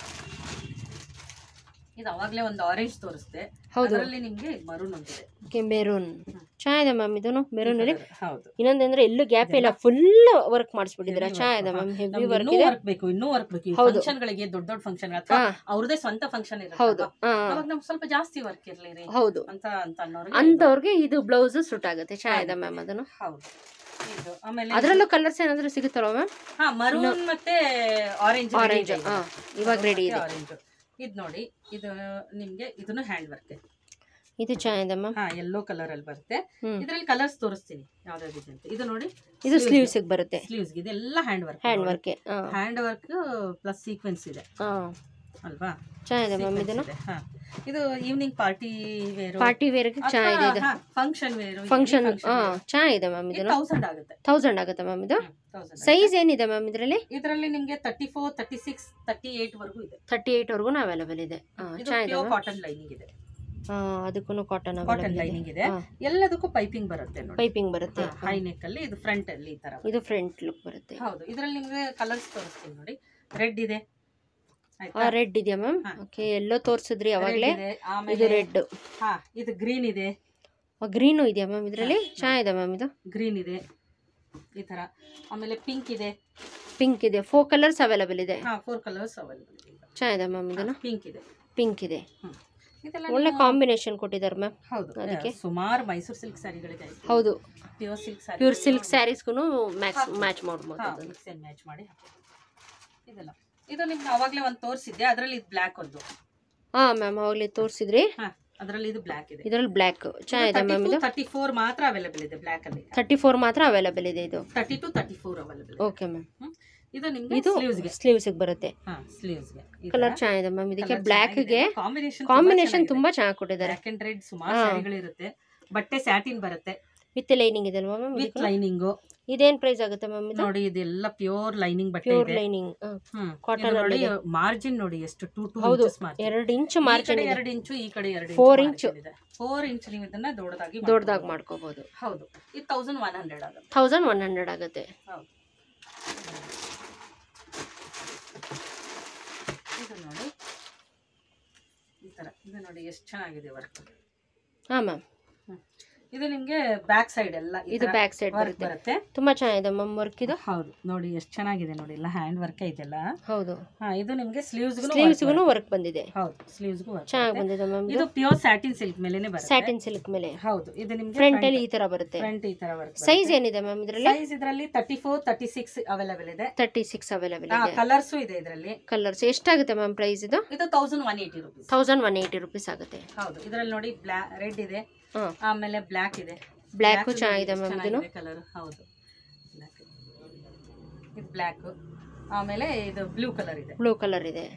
ಇದು ಅವಾಗಲೇ ಒಂದು ಆರೆಂಜ್ ತೋರಿಸ್ದೆ ಹೌದು ಅದರಲ್ಲಿ ನಿಮ್ಗೆ ಮರೂನ್ ಒಂದಿದೆ ಓಕೆ ಮೆರೂನ್ ಚೆನ್ನಾಗಿದೆ ಮ್ಯಾಮ್ ಇದನ್ನು ಮೆರೂನ್ ಅಲ್ಲಿ ಹೌದು ಇನ್ನೊಂದಂದ್ರೆ ಎಲ್ಲೂ ಗ್ಯಾಪ್ ಇಲ್ಲ ಫುಲ್ ವರ್ಕ್ ಮಾಡಿಸ್ಬಿಟ್ಟಿದ್ದೀರಾ Heavy ಚೆನ್ನಾಗಿದೆ work, ಮ್ಯಾಮ್ ಹಾ. ಹೆವಿ ನಮ್ಗೆ ವರ್ಕ್ ಇನ್ನೂ ಇದೆ ವರ್ಕ್ ಬೇಕು ಇನ್ನೂ ವರ್ಕ್ ಬೇಕು ಹೌದು. ಫಂಕ್ಷನ್ ಗಳಿಗೆ ದೊಡ್ಡ ದೊಡ್ಡ ಫಂಕ್ಷನ್ ಅಥವಾ ಹಾ ಅವ್ರದೇ ಸ್ವಂತ ಫಂಕ್ಷನ್ ಹೌದು ಇರುತ್ತೆ ಹಾ ಅವಾಗ ನಮ್ಗೆ ಸ್ವಲ್ಪ ಜಾಸ್ತಿ ವರ್ಕ್ ಇರ್ಲಿ ರೀ ಹೌದು ಅಂತ ಅಂತ ಅನ್ನೋರಿಗೆ ಅಂತವ್ರಿಗೆ ಇದು ಬ್ಲೌಸ್ ಸೂಟ್ ಆಗುತ್ತೆ ಚೆನ್ನಾಗಿದೆ ಮ್ಯಾಮ್ ಅದನ್ನು ಹೌದು ಇದು ಆಮೇಲೆ ಅದರಲ್ಲೂ ಕಲರ್ಸ್ ಏನಾದ್ರು ಸಿಗುತ್ತಲ್ವ ಮ್ಯಾಮ್ ಹಾ ಮರೂನ್ ಮತ್ತೆ ಆರೆಂಜ್ ಆರೆಂಜ್ ಹಾ ಇವಾಗ ರೆಡಿ ಇದೆ ಆರೆಂಜ್ ಇದು ನೋಡಿ ಇದು ನಿಮ್ಗೆ ಇದನ್ನು ಹ್ಯಾಂಡ್ ವರ್ಕ್ ಇದು ಚೆನ್ನಾಗಿದೆ ಮ್ಯಾಮ್ ಹಾ ಯೆಲ್ಲೋ ಕಲರ್ ಅಲ್ಲಿ ಬರುತ್ತೆ ಹ್ಮ್ ಇದ್ರಲ್ಲಿ ಕಲರ್ಸ್ ತೋರಿಸ್ತೀನಿ ಯಾವ್ದಾವ್ದಿದೆ ಅಂತ ಇದು ನೋಡಿ ಇದು ಸ್ಲೀವ್ಸ್ ಬರುತ್ತೆ ಸ್ಲೀವ್ಸ್ ಇದೆಲ್ಲ ಹ್ಯಾಂಡ್ ವರ್ಕ್ ಹ್ಯಾಂಡ್ ವರ್ಕ್ ಹಾ ಹ್ಯಾಂಡ್ ವರ್ಕ್ ಪ್ಲಸ್ ಸೀಕ್ವೆನ್ಸ್ ಇದೆ ಹಾ ಅಲ್ವಾ ಚೆನ್ನಾಗಿದೆ ಮ್ಯಾಮ್ Sequence ಇದನ್ನು ಇದೆ. ಹಾ. ಇದು ಈವ್ನಿಂಗ್ ಪಾರ್ಟಿ ವೇರು ಪಾರ್ಟಿ ವೇರ್ಗೆ ಚೆನ್ನಾಗಿದೆ ಇದು ಫಂಕ್ಷನ್ ವೇರು ಫಂಕ್ಷನ್ ಹಾ ಚೆನ್ನಾಗಿದೆ ಮ್ಯಾಮ್ ಇದನ್ನು ತೌಸಂಡ್ ಆಗುತ್ತೆ ತೌಸಂಡ್ ಆಗುತ್ತೆ ಮ್ಯಾಮ್ ಇದು ತೌಸಂಡ್ ಸೈಜ್ ಏನಿದೆ ಮ್ಯಾಮ್ ಇದರಲ್ಲಿ ಇದರಲ್ಲಿ ನಿಮ್ಗೆ thirty four thirty six thirty eight ವರೆಗೂ ಇದೆ ತರ್ಟಿ ಏಟ್ ವರ್ಗು ಅವೈಲೇಬಲ್ ಇದೆ ಹಾ ಇದು ಚೆನ್ನಾಗಿದೆ ಪ್ಯೂರ್ ಮ್ಯಾಮ್ ಕಾಟನ್ ಲೈನಿಂಗ್ ಇದೆ ಅದಕ್ಕೂ ಕಾಟನ್ ಕಾಟನ್ ಅವೈಲೇಬಲ್ ಲೈನಿಂಗ್ ಇದೆ ಇದೆ ಎಲ್ಲದಕ್ಕೂ ಪೈಪಿಂಗ್ ಬರುತ್ತೆ ನೋಡಿ ಪೈಪಿಂಗ್ ಬರುತ್ತೆ ಹೈ ನೆಕ್ ಅಲ್ಲಿ ಇದು ಫ್ರಂಟ್ ಅಲ್ಲಿ ಈ ತರ ಇದು ಫ್ರಂಟ್ ಲುಕ್ ಬರುತ್ತೆ ಹೌದು ಇದರಲ್ಲಿ ನಿಮ್ಗೆ ಕಲರ್ಸ್ ತೋರಿಸ್ತೀನಿ ನೋಡಿ ರೆಡ್ ಇದೆ ಆಯ್ತಾ ರೆಡ್ ಇದೆಯಾ ಮ್ಯಾಮ್ ಹಾ. ಓಕೆ ಎಲ್ಲೋ ತೋರಿಸಿದ್ರಿ Red ಅವಾಗಲೇ ಇದೆ ಇದು ಆಮೇಲೆ ರೆಡ್ ಹಾ ಇದು ಗ್ರೀನ್ ಇದೆ ಗ್ರೀನು ಇದೆಯಾ ಮ್ಯಾಮ್ ಇದರಲ್ಲಿ ಚೆನ್ನಾಗಿದೆ ಮ್ಯಾಮ್ ಇದು ಗ್ರೀನ್ ಇದೆ ಈ ತರ ಆಮೇಲೆ ಪಿಂಕ್ ಇದೆ ಪಿಂಕ್ ಇದೆ ಫೋರ್ ಕಲರ್ಸ್ ಅವೈಲೇಬಲ್ ಇದೆ ಹಾ ಫೋರ್ ಕಲರ್ಸ್ ಅವೈಲೇಬಲ್ ಇದೆ ಚೆನ್ನಾಗಿದೆ ಮ್ಯಾಮ್ ಇದನ್ನು ಪಿಂಕ್ ಇದೆ ಪಿಂಕ್ ಇದೆ ಇದೆಲ್ಲ ಒಳ್ಳೆ ನೀವು- ಕಾಂಬಿನೇಷನ್ ಕೊಟ್ಟಿದ್ದಾರೆ ಮ್ಯಾಮ್ ಹೌದು ಅದಕ್ಕೆ? ಸುಮಾರು ಮೈಸೂರು ಸಿಲ್ಕ್ ಸ್ಯಾರಿಗಳಿಗೆ ಹೌದು pure silk sari pure silk ಸ್ಯಾರೀಸ್ಗೂ ಮ್ಯಾಚ್ ಹಾಕ್ಬೋದು. ಮ್ಯಾಚ್ ಮಾಡ್ಬೋದು ಹಾ ಅದನ್ನ. ಮಿಕ್ಸ್ ಮ್ಯಾಚ್ ಮಾಡಿ ಹಾಕಿ ಇದೆಲ್ಲ ಇದು ನಿಮ್ಗೆ ಅವಾಗಲೇ ಒಂದು ತೋರಿಸಿದ್ದೆ ಅದರಲ್ಲಿ ಇದು ಬ್ಲ್ಯಾಕ್ ಒಂದು ಹಾ ಮ್ಯಾಮ್ ಅವಾಗಲೇ ತೋರಿಸಿದ್ರಿ ಹಾ ಅದರಲ್ಲಿ ಇದು ಬ್ಲ್ಯಾಕ್ ಇದೆ ಇದರಲ್ಲಿ ಬ್ಲ್ಯಾಕ್ ಚೆನ್ನಾಗಿದೆ ಮ್ಯಾಮ್ ಇದು ತರ್ಟಿ ಫೋರ್ ಮಾತ್ರ ಅವೈಲೇಬಲ್ ಇದೆ ಬ್ಲ್ಯಾಕ್ ಅಲ್ಲಿ ತರ್ಟಿ ಫೋರ್ ಮಾತ್ರ ಅವೈಲೇಬಲ್ ಇದೆ ಇದು thirty two thirty four available okay ma'am ಇದು ನಿಮ್ಗೆ ಇದು ಸ್ಲೀವ್ಸ್ಗೆ ಸ್ಲೀವ್ಸಿಗೆ ಬರುತ್ತೆ ಹಾ ಸ್ಲೀವ್ಸ್ಗೆ ಕಲರ್ ಚೆನ್ನಾಗಿದೆ ಮ್ಯಾಮ್ ಇದಕ್ಕೆ ಬ್ಲ್ಯಾಕ್ಗೆ ಕಾಂಬಿನೇಷನ್ ಕಾಂಬಿನೇಷನ್ ತುಂಬಾ ಚೆನ್ನಾಗಿ ಕೊಟ್ಟಿದ್ದಾರೆ ಬ್ಲ್ಯಾಕ್ ಅಂಡ್ ರೆಡ್ ಸುಮಾರು ಹಾ. ಸ್ಯಾರಿಗಳಿರುತ್ತೆ ಬಟ್ಟೆ ಸ್ಯಾಟಿನ್ ಬರುತ್ತೆ ವಿತ್ ಲೈನಿಂಗ್ ಇದೆ ಅಲ್ವಾ ಮ್ಯಾಮ್ ವಿತ್ ಲೈನಿಂಗು ಇದೇನ್ ಪ್ರೈಸ್ ಆಗುತ್ತೆ ಮ್ಯಾಮ್ ಇದು ನೋಡಿ ಇದೆಲ್ಲ ಪ್ಯೂರ್ ಲೈನಿಂಗ್ ಬಟ್ಟೆ ಪ್ಯೂರ್ ಇದೆ ಲೈನಿಂಗ್ ಹ್ಮ್ cotton ಇದು ನೋಡಿ ಅಲ್ಲಿ ಮಾರ್ಜಿನ್ ನೋಡಿ ಎಷ್ಟು ಟೂ ಟೂ ಹೌದು ಇಂಚಸ್ ಮಾರ್ಜಿನ್ ಎರಡು ಇಂಚ್ ಈ ಮಾರ್ಜಿನ್ ಕಡೆ ಇದೆ ಎರಡು ಇಂಚು ಈ ಕಡೆ ಎರಡು Four ಇಂಚ್ ಇದೆ ಫೋರ್ ಇಂಚ್ ನೀವು ಇದನ್ನ ದೊಡ್ಡದಾಗಿ ದೊಡ್ಡದಾಗಿ ಮಾಡ್ಕೊಬೋದು. ಮಾಡ್ಕೋಬಹುದು ಹೌದು ಇದು ತೌಸಂಡ್ ಒನ್ ಹಂಡ್ರೆಡ್ ಆಗುತ್ತೆ ಥೌಸಂಡ್ ಒನ್ ಹಂಡ್ರೆಡ್ ಆಗುತ್ತೆ ಹೌದು ಇದು ನೋಡಿ ಈ ತರ ಇದು ನೋಡಿ ಎಷ್ಟು ಚೆನ್ನಾಗಿದೆ ವರ್ಕ್ ಹಾ ಮ್ಯಾಮ್ ಇದು ನಿಮ್ಗೆ ಬ್ಯಾಕ್ ಸೈಡ್ ಎಲ್ಲ ಈ ಇದು ತರ ಬ್ಯಾಕ್ ಸೈಡ್ work ಬರುತ್ತೆ ಬರುತ್ತೆ ತುಂಬಾ ಚೆನ್ನಾಗಿದೆ ಮ್ಯಾಮ್ ವರ್ಕ್ ಇದು ಹೌದು ನೋಡಿ ಎಷ್ಟು ಚೆನ್ನಾಗಿದೆ ನೋಡಿ ಎಲ್ಲ ಹ್ಯಾಂಡ್ ವರ್ಕ್ ಇದೆಲ್ಲ ಹೌದು ಹಾ ಇದು ನಿಮ್ಗೆ ಸ್ಲೀವ್ಸ್ ಸ್ಲೀವ್ಸ್ಗೂ ವರ್ಕ್ ಬಂದಿದೆ ಹೌದು ಸ್ಲೀವ್ಸ್ಗೂ ವರ್ಕ್ ಚೆನ್ನಾಗಿ ಬಂದಿದೆ ಮ್ಯಾಮ್ ಇದು ಪ್ಯೂರ್ ಸ್ಯಾಟಿನ್ ಸಿಲ್ಕ್ ಮೇಲೆನೆ ಬರುತ್ತೆ ಸ್ಯಾಟಿನ್ ಸಿಲ್ಕ್ ಮೇಲೆ ಹೌದು ಇದು ನಿಮ್ಗೆ ಫ್ರಂಟ್ ಅಲ್ಲಿ ಈ ತರ ಬರುತ್ತೆ ಫ್ರಂಟ್ ಈ ತರ ವರ್ಕ್ ಸೈಜ್ ಏನಿದೆ ಮ್ಯಾಮ್ ಇದರಲ್ಲಿ ಸೈಜ್ ಇದರಲ್ಲಿ thirty four thirty six available ಇದೆ ತರ್ಟಿ ಸಿಕ್ಸ್ ಅವೈಲೇಬಲ್ ಇದೆ ಕಲರ್ಸ್ ಇದೆ ಇದರಲ್ಲಿ ಕಲರ್ಸ್ ಎಷ್ಟಾಗುತ್ತೆ ಮ್ಯಾಮ್ ಪ್ರೈಸ್ ಇದು ಇದು thousand one eighty rupees thousand one eighty rupees ಆಗುತ್ತೆ ಹೌದು ಇದರಲ್ಲಿ ನೋಡಿ ಬ್ಲಾ ರೆಡ್ ಇದೆ ಹಾ ಆಮೇಲೆ ಬ್ಲ್ಯಾಕ್ ಇದೆ ಬ್ಲ್ಯಾಕ್ Black ಚೆನ್ನಾಗಿದೆ ನೋಡಿ, ಮ್ಯಾಮ್ ಇದನ್ನು ಚೆನ್ನಾಗಿದೆ ಕಲರ್ ಹೌದು ಬ್ಲ್ಯಾಕ್ ಇದು ಬ್ಲ್ಯಾಕ್ ಆಮೇಲೆ ಇದು ಬ್ಲೂ ಕಲರ್ ಇದೆ ಬ್ಲೂ ಕಲರ್ ಇದೆ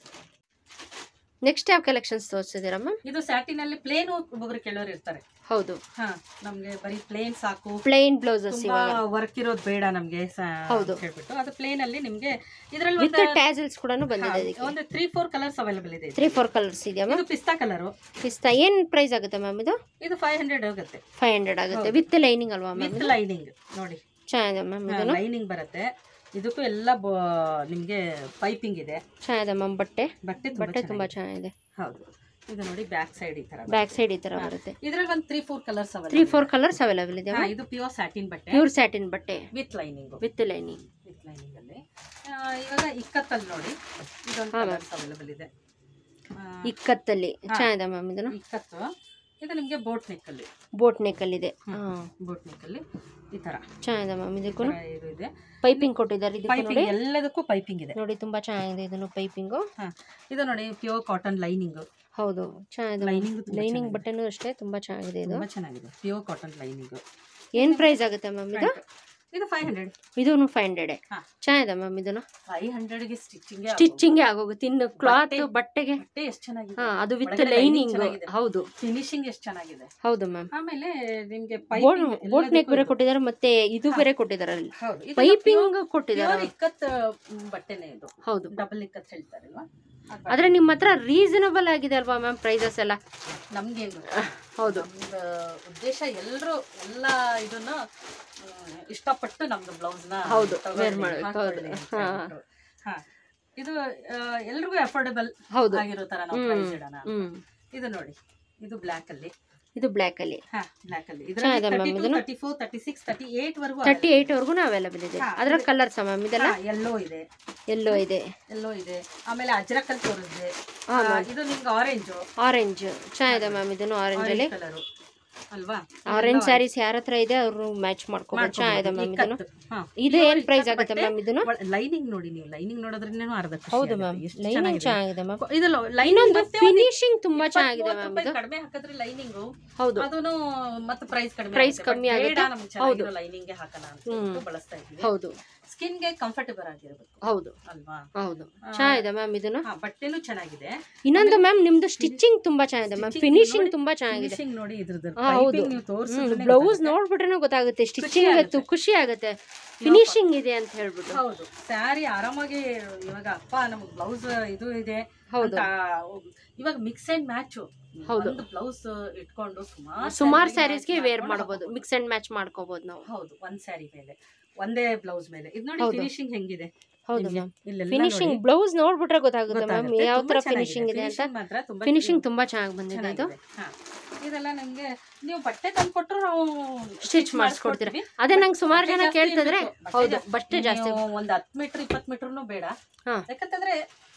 ನೆಕ್ಸ್ಟ್ ಯಾವ ಕಲೆಕ್ಷನ್ಸ್ ತೋರಿಸಿದ್ದೀರಾ ಮ್ಯಾಮ್ ಇದು ಸ್ಯಾಟಿನ್ ಅಲ್ಲಿ ಪ್ಲೇನ್ ಒಬ್ಬೊಬ್ರು ಕೆಲವರು ಇರ್ತಾರೆ ಹೌದು ಹಾ ನಮ್ಗೆ ಬರೀ ಪ್ಲೇನ್ ಸಾಕು ಪ್ಲೈನ್ ಬ್ಲೌಸಸ್ ತುಂಬಾ ಇವಾಗ ವರ್ಕ್ ಇರೋದು ಬೇಡ ನಮ್ಗೆ ಸ- ಹೌದು. ಅಂತ ಹೇಳ್ಬಿಟ್ಟು ಅದು ಪ್ಲೇನ್ ಅಲ್ಲಿ ನಿಮ್ಗೆ ಇದರಲ್ಲಿ ವಿತ್ ಒಂದು ಟ್ಯಾಸಲ್ಸ್ ಕೂಡ ಬಂದಿದೆ ಹಾ, ಇದಕ್ಕೆ ಒಂದು ತ್ರೀ ಫೋರ್ ಕಲರ್ಸ್ ಅವೈಲೇಬಲ್ ಇದೆ ಇದು. ತ್ರೀ ಫೋರ್ ಕಲರ್ಸ್ ಇದೆಯಾ ಮ್ಯಾಮ್ ಇದು ಪಿಸ್ತಾ ಕಲರು ಪಿಸ್ತಾ ಏನ್ ಪ್ರೈಸ್ ಆಗುತ್ತೆ ಮ್ಯಾಮ್ ಇದು ಇದು ಫೈವ್ ಹಂಡ್ರೆಡ್ ಆಗುತ್ತೆ ಫೈವ್ ಹಂಡ್ರೆಡ್ ಆಗುತ್ತೆ ವಿತ್ ಲೈನಿಂಗ್ ಅಲ್ವಾ ಮ್ಯಾಮ್ ವಿತ್ ಲೈನಿಂಗ್ ನೋಡಿ ಚೆನ್ನಾಗಿದೆ ಮ್ಯಾಮ್ ಇದನ್ನು ಲೈನಿಂಗ್ ಬರುತ್ತೆ ಇದಕ್ಕೂ ಎಲ್ಲ ಬ- ನಿಮ್ಗೆ ಪೈಪಿಂಗ್ ಇದೆ ಚೆನ್ನಾಗಿದೆ ಮ್ಯಾಮ್ ಬಟ್ಟೆ ಬಟ್ಟೆ ತುಂಬಾ ಬಟ್ಟೆ ತುಂಬಾ ಚೆನ್ನಾಗಿದೆ. ಚೆನ್ನಾಗಿದೆ ಹೌದು ಇದು ನೋಡಿ ಬ್ಯಾಕ್ ಸೈಡ್ ಈ ತರ ಬ್ಯಾಕ್ ಸೈಡ್ ಈ ತರ ಬರುತ್ತೆ ಇದ್ರಲ್ಲಿ ಒಂದು three four colours three available four colours available ಇದೆ ಹಾ ಇದು ಪ್ಯೂರ್ ಸ್ಯಾಟಿನ್ ಬಟ್ಟೆ ಪ್ಯೂರ್ ಸ್ಯಾಟಿನ್ ಬಟ್ಟೆ with lining with lining with lining ಅಲ್ಲಿ ಆ, ಇವಾಗ ಇಕ್ಕತ್ತಲ್ಲಿ ನೋಡಿ ಇದೊಂದು ಹಾ, ಕಲರ್ಸ್ ಅವೈಲೇಬಲ್ ಇದೆ ಆ, ಇಕ್ಕತ್ತಲ್ಲಿ ಚೆನ್ನಾಗಿದೆ ಮ್ಯಾಮ್ ಇದನ್ನು ಇಕ್ಕತ್ತು ಇದು ನಿಮ್ಗೆ ಬೋಟ್ ನೆಕ್ ಅಲ್ಲಿ ಬೋಟ್ ನೆಕ್ ಅಲ್ಲಿ ಇದೆ ಹಾ ಬೋಟ್ ನೆಕ್ ಅಲ್ಲಿ ಈ ತರ ಚೆನ್ನಾಗಿದೆ ಮ್ಯಾಮ್ ಈ ಇದಕ್ಕೂ ತರ ಇದು ಇದೆ ಪೈಪಿಂಗ್ ಕೊಟ್ಟಿದ್ದಾರೆ ಇದಕ್ಕೂ ನೋಡಿ ಪೈಪಿಂಗ್ ಎಲ್ಲದಕ್ಕೂ ಪೈಪಿಂಗ್ ಇದೆ ನೋಡಿ ತುಂಬಾ ಚೆನ್ನಾಗಿದೆ ಇದನ್ನು ಪೈಪಿಂಗು ಹಾ ಇದು ನೋಡಿ ಪ್ಯೂರ್ ಕಾಟನ್ ಲೈನಿಂಗ್ ಹೌದು ಚೆನ್ನಾಗಿದೆ ಲೈನಿಂಗ್ ಲೈನಿಂಗ್ ಬಟ್ಟೆನೂ ಅಷ್ಟೇ ತುಂಬಾ ಚೆನ್ನಾಗಿದೆ ಇದು ತುಂಬಾ ಚೆನ್ನಾಗಿದೆ ಪ್ಯೂರ್ ಕಾಟನ್ ಲೈನಿಂಗ್ ಏನ್ ಪ್ರೈಸ್ ಆಗುತ್ತೆ ಮ್ಯಾಮ್ ಇದು ಇದು ಫೈವ್ ಹಂಡ್ರೆಡ್ ಇದೂ ಫೈವ್ ಹಂಡ್ರೆಡ್ ಹಾ. ಚೆನ್ನಾಗಿದೆ ಮ್ಯಾಮ್ ಇದನ್ನು ಫೈವ್ ಹಂಡ್ರೆಡ್ಗೆ ಸ್ಟಿಚಿಂಗ್ ಸ್ಟಿಚಿಂಗ್ ಆಗೋಗುತ್ತೆ ಇನ್ನು ಕ್ಲಾತ್ ಬಟ್ಟೆ- ಬಟ್ಟೆಗೆ ಬಟ್ಟೆ ಎಷ್ಟು ಚೆನ್ನಾಗಿದೆ ಹಾ ಅದು ವಿತ್ ಒಳಗಡೆ lining ಲೈನಿಂಗ್ ಚೆನ್ನಾಗಿದೆ. ಹೌದು ಫಿನಿಶಿಂಗ್ ಎಷ್ಟು ಚೆನ್ನಾಗಿದೆ ಹೌದು ಮ್ಯಾಮ್ ಆಮೇಲೆ ನಿಮ್ಗೆ ಬೋಟ್ ಪೈಪಿಂಗ್ ಬೋಟ್ ನೆಕ್ ಬೇರೆ ಕೊಟ್ಟಿದ್ದಾರೆ ಮತ್ತೆ ಇದು ಬೇರೆ ಕೊಟ್ಟಿದ್ದಾರೆ ಅಲ್ಲಿ ಹೌದು ಇದು ಪೈಪಿಂಗ್ pure ಕೊಟ್ಟಿದ್ದಾರೆ ಇಕ್ಕತ್ ಮ್, ಬಟ್ಟೆನೆ ಇದು ಹೌದು ಡಬಲ್ ಇಕ್ಕತ್ ಹೇಳ್ತಾರಲ್ವಾ ಅದ್ ಆದ್ರೆ ನಿಮ್ಮ ಹತ್ರ ರೀಸನಬಲ್ ಆಗಿದೆ ಅಲ್ವಾ ಮ್ಯಾಮ್ ಪ್ರೈಸಸ್ ಎಲ್ಲ ನಮ್ಗೇನು ಹೌದು ನಮ್ದು ಉದ್ದೇಶ ಎಲ್ಲರೂ ಎಲ್ಲ ಇದನ್ನ ಮ್, ಇಷ್ಟಪಟ್ಟು ನಮ್ದು ಬ್ಲೌಸ್ ನ ಹೌದು, ತಗೊಳ್ಳಿ, wear ಮಾಡ್ಬೇಕು, ಹಾಕೊಳ್ಳಿ ಹೌದು. ಅಂತ ಹಾ. ಹೇಳ್ಬಿಟ್ಟು. ಹಾ. ಇದು ಆ, ಎಲ್ರಿಗೂ ಅಫೋರ್ಡಬಲ್ ಹೌದು ಆಗಿರೋ ತರ ನಾವು ಹ್ಮ್. ಪ್ರೈಸ್ ಇಡೋಣ ಹ್ಮ್ ಇದು ನೋಡಿ ಇದು ಬ್ಲ್ಯಾಕ್ ಅಲ್ಲಿ ಇದು ಬ್ಲ್ಯಾಕ್ ಅಲ್ಲಿ ಹಾ ಬ್ಲ್ಯಾಕ್ ಅಲ್ಲಿ ಚೆನ್ನಾಗಿದೆ ma'am ಇದರಲ್ಲಿ ಇದನ್ನು. Thirty four thirty six thirty eight ವರೆಗೂ ತರ್ಟಿ ಏಟ್ ವರ್ಗು ಅವೈಲೇಬಲ್ ಇದೆ ಹಾ, ಅದ್ರ ಕಲರ್ಸ್ ಮ್ಯಾಮ್ ಇದೆಲ್ಲ ಎಲ್ಲೋ ಇದೆ ಎಲ್ಲೋ ಇದೆ ಎಲ್ಲೋ ಇದೆ ಆಮೇಲೆ ಅಜ್ರಕಲ್ ತೋರಿಸಿದೆ ಹಾ, ಆ, ma'am. ಇದು ನಿಮ್ಗೆ ಆರೆಂಜ್ ಆರೆಂಜ್ ಚೆನ್ನಾಗಿದೆ ಮ್ಯಾಮ್ ಇದನ್ನು ಆರೆಂಜ್ ಅಲ್ಲಿ ಕಲರ್ ಅಲ್ವಾ ಆರೆಂಜ್ ಸ್ಯಾರೀಸ್ ಯಾರ ಹತ್ರ ಇದೆ ಅವರು ಮ್ಯಾಚ್ ಮಾಡ್ಕೋಬಹುದು ಚೆನ್ನಾಗಿದೆ ಮ್ಯಾಮ್ ಇದನ್ನು ಇದು ಏನ್ ಪ್ರೈಸ್ ಆಗುತ್ತೆ ಮ್ಯಾಮ್ ಇದನ್ನು ಲೈನಿಂಗ್ ನೋಡಿ ನೀವು ಲೈನಿಂಗ್ ನೋಡೋದ್ರೇನು ಅರ್ಧ ಖುಷಿ ಹೌದು ಆಗುತ್ತೆ. ಮ್ಯಾಮ್ ಎಷ್ಟು ಲೈನಿಂಗ್ ಚೆನ್ನಾಗಿದೆ. ಚೆನ್ನಾಗಿದೆ ಮ್ಯಾಮ್ ಇದು ಲೈನಿಂಗ್ ಇನ್ನೊಂದು ಫಿನಿಶಿಂಗ್ ತುಂಬಾ ಚೆನ್ನಾಗಿದೆ ಮ್ಯಾಮ್ ಇದು ಕಡಿಮೆ ಹಾಕಿದ್ರೆ ಲೈನಿಂಗ್ ಹೌದು ಅದೂನು ಮತ್ತೆ ಪ್ರೈಸ್ ಕಡಿಮೆ Price ಆಗುತ್ತೆ. ಕಮ್ಮಿ But ಆಗುತ್ತೆ. ಬೇಡ ನಮ್ಗೆ ಚೆನ್ನಾಗಿರೋ ಲೈನಿಂಗ್ ಹಾಕೋಣ ಅಂತ ಹೇಳ್ಬಿಟ್ಟು ಬಳಸ್ತಾ ಇದ್ದೀವಿ ಹೌದು ಸ್ಕಿನ್ ಗೆ ಕಂಫರ್ಟಬಲ್ ಆಗಿರ್ಬೇಕು ಹೌದು ಅಲ್ವಾ ಹೌದು ಚೆನ್ನಾಗಿದೆ ಮ್ಯಾಮ್ ಇದನ್ನು ಹಾ ಬಟ್ಟೆನೂ ಚೆನ್ನಾಗಿದೆ ಇನ್ನೊಂದು ಮ್ಯಾಮ್ ನಿಮ್ದು ಸ್ಟಿಚಿಂಗ್ ತುಂಬಾ ಚೆನ್ನಾಗಿದೆ ಮ್ಯಾಮ್ Stitching ಫಿನಿಶಿಂಗ್ ನೋಡಿ, ತುಂಬಾ ಚೆನ್ನಾಗಿದೆ ಫಿನಿಶಿಂಗ್ ನೋಡಿ ಇದ್ರದ್ದು ಹಾ, ಹೌದು. ಪೈಪಿಂಗ್ ನೀವು ತೋರಿಸಿದ್ರೆ ಬ್ಲೌಸ್ ನೋಡ್ಬಿಟ್ರೆ ಗೊತ್ತಾಗುತ್ತೆ ಸ್ಟಿಚಿಂಗ್ ಆಗುತ್ತೆ. ಖುಷಿ ಆಗುತ್ತೆ ಫಿನಿಶಿಂಗ್ ಇದೆ ಅಂತ ಹೇಳ್ಬಿಟ್ಟು ಹೌದು ಸ್ಯಾರಿ ಆರಾಮಾಗಿ ಇವಾಗ ಅಪ್ಪ ನಮ್ಗೆ ಬ್ಲೌಸ್ ಇದು ಇದೆ ಹೌದು. ಅಂತ ಇವಾಗ ಮಿಕ್ಸ್ ಅಂಡ್ ಮ್ಯಾಚ್ ಹೌದು. ಒಂದು ಬ್ಲೌಸ್ ಇಟ್ಕೊಂಡು ಸುಮಾರು ಸುಮಾರು ಸ್ಯಾರೀಸ್ಗೆ ವೇರ್ ಮಾಡ್ಬೋದು ಮಿಕ್ಸ್ ಅಂಡ್ ಮ್ಯಾಚ್ ಮಾಡ್ಕೋಬಹುದು ನಾವು ಹೌದು ಒಂದ್ ಸ್ಯಾರಿ ಮೇಲೆ ಒಂದೇ ಬ್ಲೌಸ್ ಮೇಲೆ ಇದು ನೋಡಿ ಹೌದು. ಫಿನಿಶಿಂಗ್ ಹೆಂಗಿದೆ ಹೌದು ನಿಮ್ಗೆ ಮ್ಯಾಮ್ ಇಲ್ಲೆಲ್ಲ ಫಿನಿಶಿಂಗ್ ನೋಡಿ ಬ್ಲೌಸ್ ನೋಡ್ಬಿಟ್ರೆ ಗೊತ್ತಾಗುತ್ತೆ ಮ್ಯಾಮ್ ಗೊತ್ತಾಗುತ್ತೆ. ಯಾವ ತರ ತುಂಬಾ ಚೆನ್ನಾಗಿದೆ. ಫಿನಿಶಿಂಗ್ ಇದೆ ಅಂತ Finishing ಮಾತ್ರ ತುಂಬಾ ಫಿನಿಶಿಂಗ್ ತುಂಬಾ ಚೆನ್ನಾಗಿ ಬಂದಿದೆ ಇದು ಚೆನ್ನಾಗಿದೆ. ಹಾ. ಇದೆಲ್ಲ ನಂಗೆ ನೀವು ಬಟ್ಟೆ ತಂದು ಕೊಟ್ಟರು ನಾವು ಸ್ಟಿಚ್ ಮಾಡಿಸ್ಕೊಡ್ತೀರಾ ಮಾಡಿಸ್ಕೊಡ್ತೀವಿ. ಅದೇ ನಂಗೆ ಸುಮಾರು ಬಟ್ಟೆ ಜನ ಜಾಸ್ತಿ ಕೇಳ್ತಿದ್ರೆ ಇರ್ಬೇಕು. ಬಟ್ಟೆ ಹೌದು ಜಾಸ್ತಿ. ಬಟ್ಟೆ ಜಾಸ್ತಿ ನೀವು ಒಂದ್ ಹತ್ತು ಮೀಟರ್ ಇಪ್ಪತ್ತು ಮೀಟರ್ನು ಬೇಡ ಹಾ. ಯಾಕಂತಂದ್ರೆ